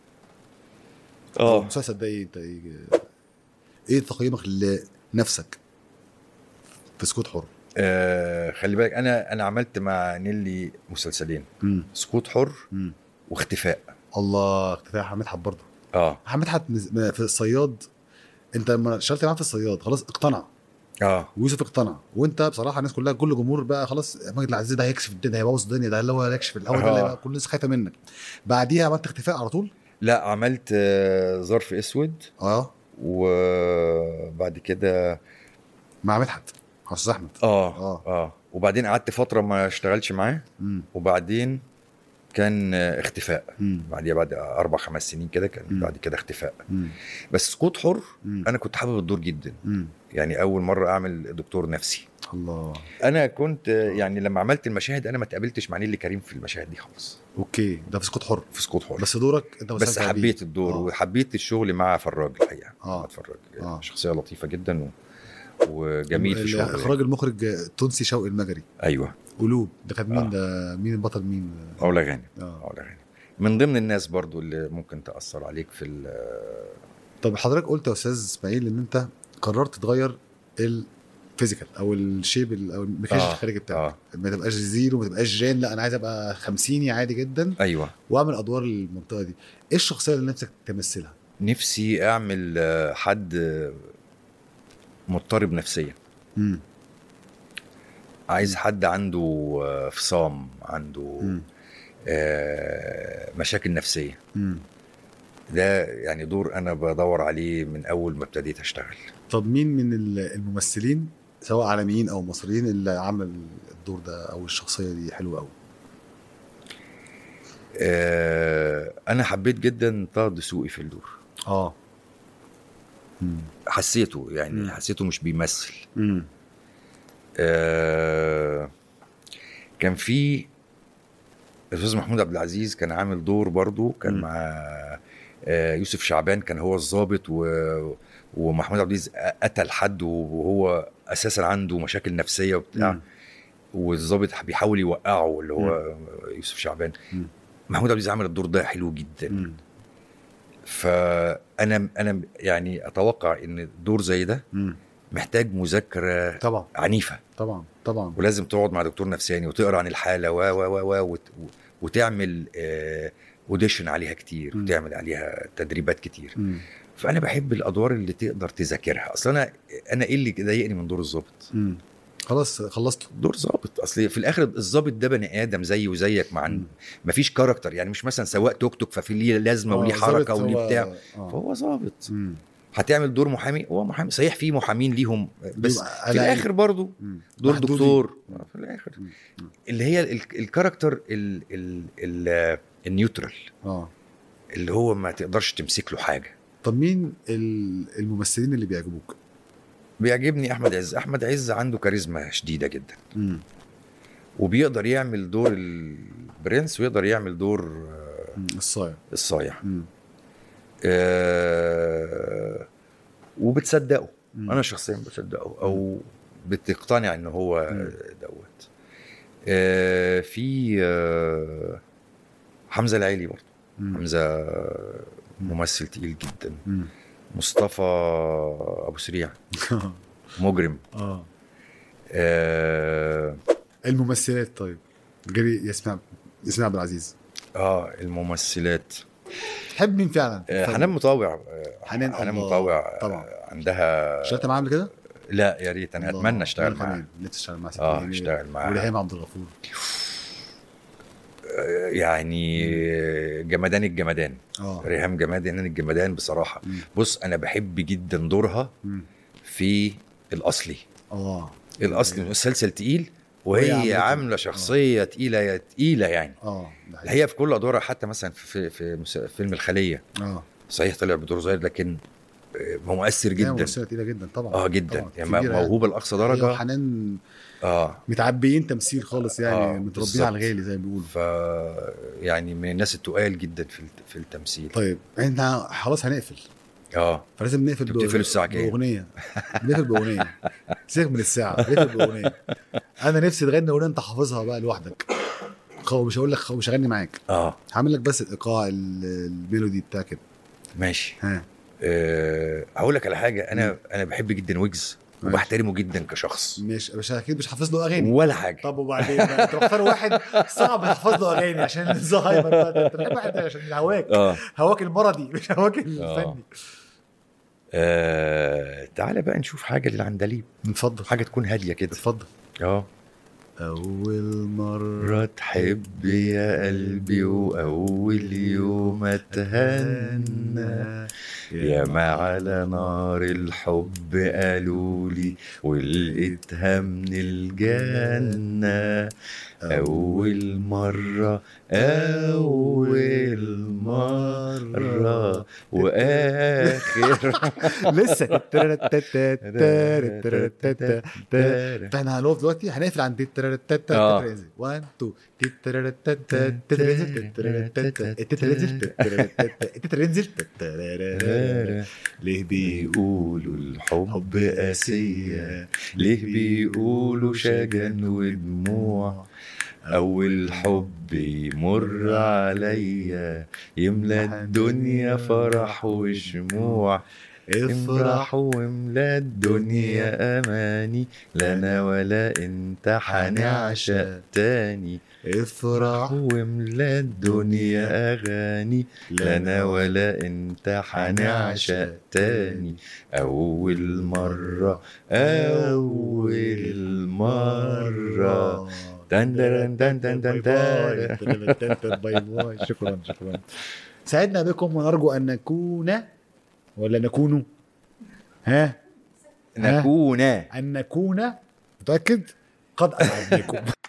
[SPEAKER 2] اه
[SPEAKER 1] المسلسل ده ايه انت ايه ايه تقييمك لنفسك في سقوط حر؟
[SPEAKER 2] آه، خلي بالك انا انا عملت مع نيلي مسلسلين
[SPEAKER 1] امم
[SPEAKER 2] سقوط حر
[SPEAKER 1] امم
[SPEAKER 2] واختفاء
[SPEAKER 1] الله اختفاء حماد حب برضه
[SPEAKER 2] اه
[SPEAKER 1] حماد حب مز- في الصياد انت لما اشتغلت معاه في الصياد خلاص اقتنع
[SPEAKER 2] اه
[SPEAKER 1] ويوسف اقتنع وانت بصراحه الناس كلها كل جمهور بقى خلاص ماجد العزيز ده هيكشف الدنيا هيبوظ الدنيا ده اللي هو هيكشف الاول ده اللي
[SPEAKER 2] آه.
[SPEAKER 1] هيبقى كل الناس خايفه منك بعديها عملت اختفاء على طول
[SPEAKER 2] لا عملت آه، ظرف اسود
[SPEAKER 1] اه
[SPEAKER 2] وبعد كده
[SPEAKER 1] مع مدحت مع استاذ احمد
[SPEAKER 2] اه
[SPEAKER 1] اه
[SPEAKER 2] اه وبعدين قعدت فتره ما اشتغلش معاه
[SPEAKER 1] امم
[SPEAKER 2] وبعدين كان آه، اختفاء
[SPEAKER 1] امم
[SPEAKER 2] بعديها بعد اربع خمس سنين كده كان
[SPEAKER 1] مم.
[SPEAKER 2] بعد كده اختفاء
[SPEAKER 1] امم
[SPEAKER 2] بس سقوط حر
[SPEAKER 1] امم
[SPEAKER 2] انا كنت حابب الدور جدا
[SPEAKER 1] امم
[SPEAKER 2] يعني اول مره اعمل دكتور نفسي
[SPEAKER 1] الله
[SPEAKER 2] انا كنت آه، يعني لما عملت المشاهد انا ما اتقابلتش مع نيلي كريم في المشاهد دي خالص
[SPEAKER 1] اوكي ده في سقوط حر
[SPEAKER 2] في سقوط حر
[SPEAKER 1] بس دورك انت
[SPEAKER 2] بس
[SPEAKER 1] مستمتع بيه.
[SPEAKER 2] حبيت الدور
[SPEAKER 1] آه.
[SPEAKER 2] وحبيت الشغل مع فراج الحقيقه
[SPEAKER 1] آه.
[SPEAKER 2] مع فراج
[SPEAKER 1] آه.
[SPEAKER 2] شخصيه لطيفه جدا و... وجميل في
[SPEAKER 1] ال-
[SPEAKER 2] الشغل
[SPEAKER 1] اخراج المخرج التونسي شوقي المجري
[SPEAKER 2] ايوه
[SPEAKER 1] قلوب ده كان مين
[SPEAKER 2] آه.
[SPEAKER 1] ده مين البطل مين
[SPEAKER 2] علا غانم
[SPEAKER 1] اه
[SPEAKER 2] علا غانم من ضمن الناس برضو اللي ممكن تاثر عليك في ال-
[SPEAKER 1] طب حضرتك قلت يا استاذ اسماعيل ان انت قررت تغير الفيزيكال او الشيب ال- او المكياج
[SPEAKER 2] آه،
[SPEAKER 1] الخارجي بتاعك
[SPEAKER 2] اه
[SPEAKER 1] ما تبقاش زيرو ما تبقاش جان لا انا عايز ابقى خمسيني عادي جدا
[SPEAKER 2] ايوه
[SPEAKER 1] واعمل ادوار المنطقه دي ايه الشخصيه اللي نفسك تمثلها
[SPEAKER 2] نفسي اعمل آه، حد آه، مضطرب نفسيا
[SPEAKER 1] امم
[SPEAKER 2] عايز حد عنده آه، فصام عنده
[SPEAKER 1] امم
[SPEAKER 2] آه، مشاكل نفسيه
[SPEAKER 1] امم
[SPEAKER 2] ده يعني دور انا بدور عليه من اول ما ابتديت اشتغل
[SPEAKER 1] طب مين من ال- الممثلين سواء عالميين او مصريين اللي عمل الدور ده او الشخصيه دي حلوه قوي
[SPEAKER 2] آه، انا حبيت جدا طه دسوقي في الدور
[SPEAKER 1] اه امم
[SPEAKER 2] حسيته يعني
[SPEAKER 1] مم.
[SPEAKER 2] حسيته مش بيمثل
[SPEAKER 1] امم
[SPEAKER 2] آه، كان في الاستاذ محمود عبد العزيز كان عامل دور برضو كان
[SPEAKER 1] مم.
[SPEAKER 2] مع آه، يوسف شعبان كان هو الضابط و ومحمود عبد العزيز قتل حد وهو اساسا عنده مشاكل نفسيه وبتاع
[SPEAKER 1] مم.
[SPEAKER 2] والضابط بيحاول يوقعه اللي هو يوسف شعبان
[SPEAKER 1] مم.
[SPEAKER 2] محمود عبد العزيز عمل الدور ده حلو جدا
[SPEAKER 1] مم.
[SPEAKER 2] فانا انا يعني اتوقع ان دور زي ده
[SPEAKER 1] مم.
[SPEAKER 2] محتاج مذاكره
[SPEAKER 1] طبعا
[SPEAKER 2] عنيفه
[SPEAKER 1] طبعا طبعا
[SPEAKER 2] ولازم تقعد مع دكتور نفساني وتقرا عن الحاله و و و و وت- وتعمل اوديشن عليها كتير
[SPEAKER 1] مم.
[SPEAKER 2] وتعمل عليها تدريبات كتير
[SPEAKER 1] مم.
[SPEAKER 2] فانا بحب الادوار اللي تقدر تذاكرها اصل انا انا ايه اللي ضايقني من دور الظابط
[SPEAKER 1] مم. خلاص خلصته
[SPEAKER 2] دور ظابط اصل في الاخر الظابط ده بني ادم زي وزيك مع
[SPEAKER 1] مم.
[SPEAKER 2] مفيش كاركتر يعني مش مثلا سواق توك توك ففي ليه لازمه وليه
[SPEAKER 1] آه،
[SPEAKER 2] حركه
[SPEAKER 1] ظابط
[SPEAKER 2] وليه
[SPEAKER 1] هو-
[SPEAKER 2] بتاع
[SPEAKER 1] آه.
[SPEAKER 2] فهو ظابط
[SPEAKER 1] مم.
[SPEAKER 2] هتعمل دور محامي هو محامي صحيح في محامين ليهم بس
[SPEAKER 1] بيبقى
[SPEAKER 2] في
[SPEAKER 1] ألاقي-
[SPEAKER 2] الاخر برضو
[SPEAKER 1] مم.
[SPEAKER 2] دور
[SPEAKER 1] محدودين.
[SPEAKER 2] دكتور
[SPEAKER 1] مم.
[SPEAKER 2] في الاخر
[SPEAKER 1] مم. مم.
[SPEAKER 2] اللي هي ال- الكاركتر ال ال ال النيوترال
[SPEAKER 1] اه
[SPEAKER 2] اللي هو ما تقدرش تمسك له حاجه
[SPEAKER 1] طب مين ال- الممثلين اللي بيعجبوك؟
[SPEAKER 2] بيعجبني احمد عز احمد عز عنده كاريزما شديده جدا
[SPEAKER 1] مم.
[SPEAKER 2] وبيقدر يعمل دور البرنس ويقدر يعمل دور آه،
[SPEAKER 1] مم. الصايع
[SPEAKER 2] الصايع
[SPEAKER 1] مم.
[SPEAKER 2] آه، وبتصدقه
[SPEAKER 1] مم.
[SPEAKER 2] انا شخصيا بصدقه او بتقتنع ان هو
[SPEAKER 1] مم.
[SPEAKER 2] دوت آه، في آه، حمزه العيلي برضه
[SPEAKER 1] مم.
[SPEAKER 2] حمزه ممثل تقيل جدا
[SPEAKER 1] مم.
[SPEAKER 2] مصطفى ابو سريع مجرم
[SPEAKER 1] اه
[SPEAKER 2] اه,
[SPEAKER 1] الممثلات طيب غير ياسمين عبد- ياسمين عبد العزيز
[SPEAKER 2] آه الممثلات
[SPEAKER 1] تحب مين فعلا؟
[SPEAKER 2] آه حنان مطاوع آه،
[SPEAKER 1] حنان
[SPEAKER 2] حنان
[SPEAKER 1] الله.
[SPEAKER 2] مطاوع
[SPEAKER 1] طبعا.
[SPEAKER 2] آه، عندها
[SPEAKER 1] اشتغلت معاه قبل كده؟
[SPEAKER 2] لا يا ريت انا
[SPEAKER 1] الله.
[SPEAKER 2] اتمنى اشتغل
[SPEAKER 1] وأنا
[SPEAKER 2] معاها
[SPEAKER 1] كمان نفسي اشتغل معاه
[SPEAKER 2] اه
[SPEAKER 1] صدقني.
[SPEAKER 2] اشتغل معاها
[SPEAKER 1] وريهام عبد الغفور
[SPEAKER 2] آه، يعني جمدان الجمدان
[SPEAKER 1] اه
[SPEAKER 2] ريهام جمدان الجمدان بصراحه
[SPEAKER 1] مم.
[SPEAKER 2] بص انا بحب جدا دورها
[SPEAKER 1] مم.
[SPEAKER 2] في الاصلي
[SPEAKER 1] اه
[SPEAKER 2] الاصلي مسلسل تقيل
[SPEAKER 1] وهي
[SPEAKER 2] وهي
[SPEAKER 1] عملت-
[SPEAKER 2] عامله شخصيه تقيله تقيله يعني
[SPEAKER 1] اه ده حقيقي.
[SPEAKER 2] هي في كل ادوارها حتى مثلا في في مس- فيلم الخليه
[SPEAKER 1] اه
[SPEAKER 2] صحيح طلع بدور صغير لكن آه، مؤثر
[SPEAKER 1] هي
[SPEAKER 2] جدا
[SPEAKER 1] ممثله تقيله جدا طبعا
[SPEAKER 2] اه جدا
[SPEAKER 1] طبعاً.
[SPEAKER 2] يعني
[SPEAKER 1] كبيرة
[SPEAKER 2] موهوبه لاقصى
[SPEAKER 1] هي
[SPEAKER 2] درجه
[SPEAKER 1] وحنان
[SPEAKER 2] اه
[SPEAKER 1] متعبيين تمثيل خالص يعني
[SPEAKER 2] آه،
[SPEAKER 1] متربيين
[SPEAKER 2] بالظبط.
[SPEAKER 1] على الغالي زي ما بيقولوا
[SPEAKER 2] ف يعني من الناس التقال جدا في الت- في التمثيل
[SPEAKER 1] طيب احنا خلاص هنقفل
[SPEAKER 2] اه
[SPEAKER 1] فلازم نقفل
[SPEAKER 2] انتوا بتقفلوا الساعة كام؟
[SPEAKER 1] باغنيه بنقفل باغنيه سيبك من الساعه بنقفل باغنيه انا نفسي تغني اغنيه انت حافظها بقى لوحدك خو مش هقول لك خو مش هغني معاك
[SPEAKER 2] اه
[SPEAKER 1] هعمل لك بس الايقاع ال- الميلودي بتاع كده
[SPEAKER 2] ماشي
[SPEAKER 1] ها
[SPEAKER 2] أه هقول لك على حاجه انا انا بحب جدا ويجز
[SPEAKER 1] ماشي.
[SPEAKER 2] وبحترمه جدا كشخص
[SPEAKER 1] مش مش اكيد مش حافظ له اغاني
[SPEAKER 2] ولا حاجه
[SPEAKER 1] طب وبعدين بقى انت مختار واحد صعب تحفظ له اغاني عشان الزهايمر بقى ده. انت بتحب واحد عشان هواك
[SPEAKER 2] اه
[SPEAKER 1] هواك المرضي مش هواك
[SPEAKER 2] آه.
[SPEAKER 1] الفني
[SPEAKER 2] آه، تعالى بقى نشوف حاجه للعندليب
[SPEAKER 1] اتفضل
[SPEAKER 2] حاجه تكون هاديه كده
[SPEAKER 1] اتفضل
[SPEAKER 2] اه
[SPEAKER 1] اول مره
[SPEAKER 2] مرة تحب يا قلبي وأول يوم أتهنى يا ما على نار الحب قالولي ولقيتها من الجنة أول مرة أول مرة وآخر
[SPEAKER 1] لسه فاحنا هنقف دلوقتي هنقفل عند الترتتا
[SPEAKER 2] آه.
[SPEAKER 1] 1 2 تترنزل ليه
[SPEAKER 2] بيقولوا الحب قاسية ليه بيقولوا شجن ودموع أول حب يمر عليا يملى الدنيا فرح وشموع افرح واملى الدنيا أماني لا أنا ولا أنت حنعشق تاني افرح واملى الدنيا أغاني لا أنا ولا أنت حنعشق تاني أول مرة أول مرة دن دن دن دن دن دن.
[SPEAKER 1] باي باي شكرا شكرا سعدنا بكم ونرجو ان نكون ولا نكون ها
[SPEAKER 2] نكون
[SPEAKER 1] ان نكون متاكد قد اسعدناكم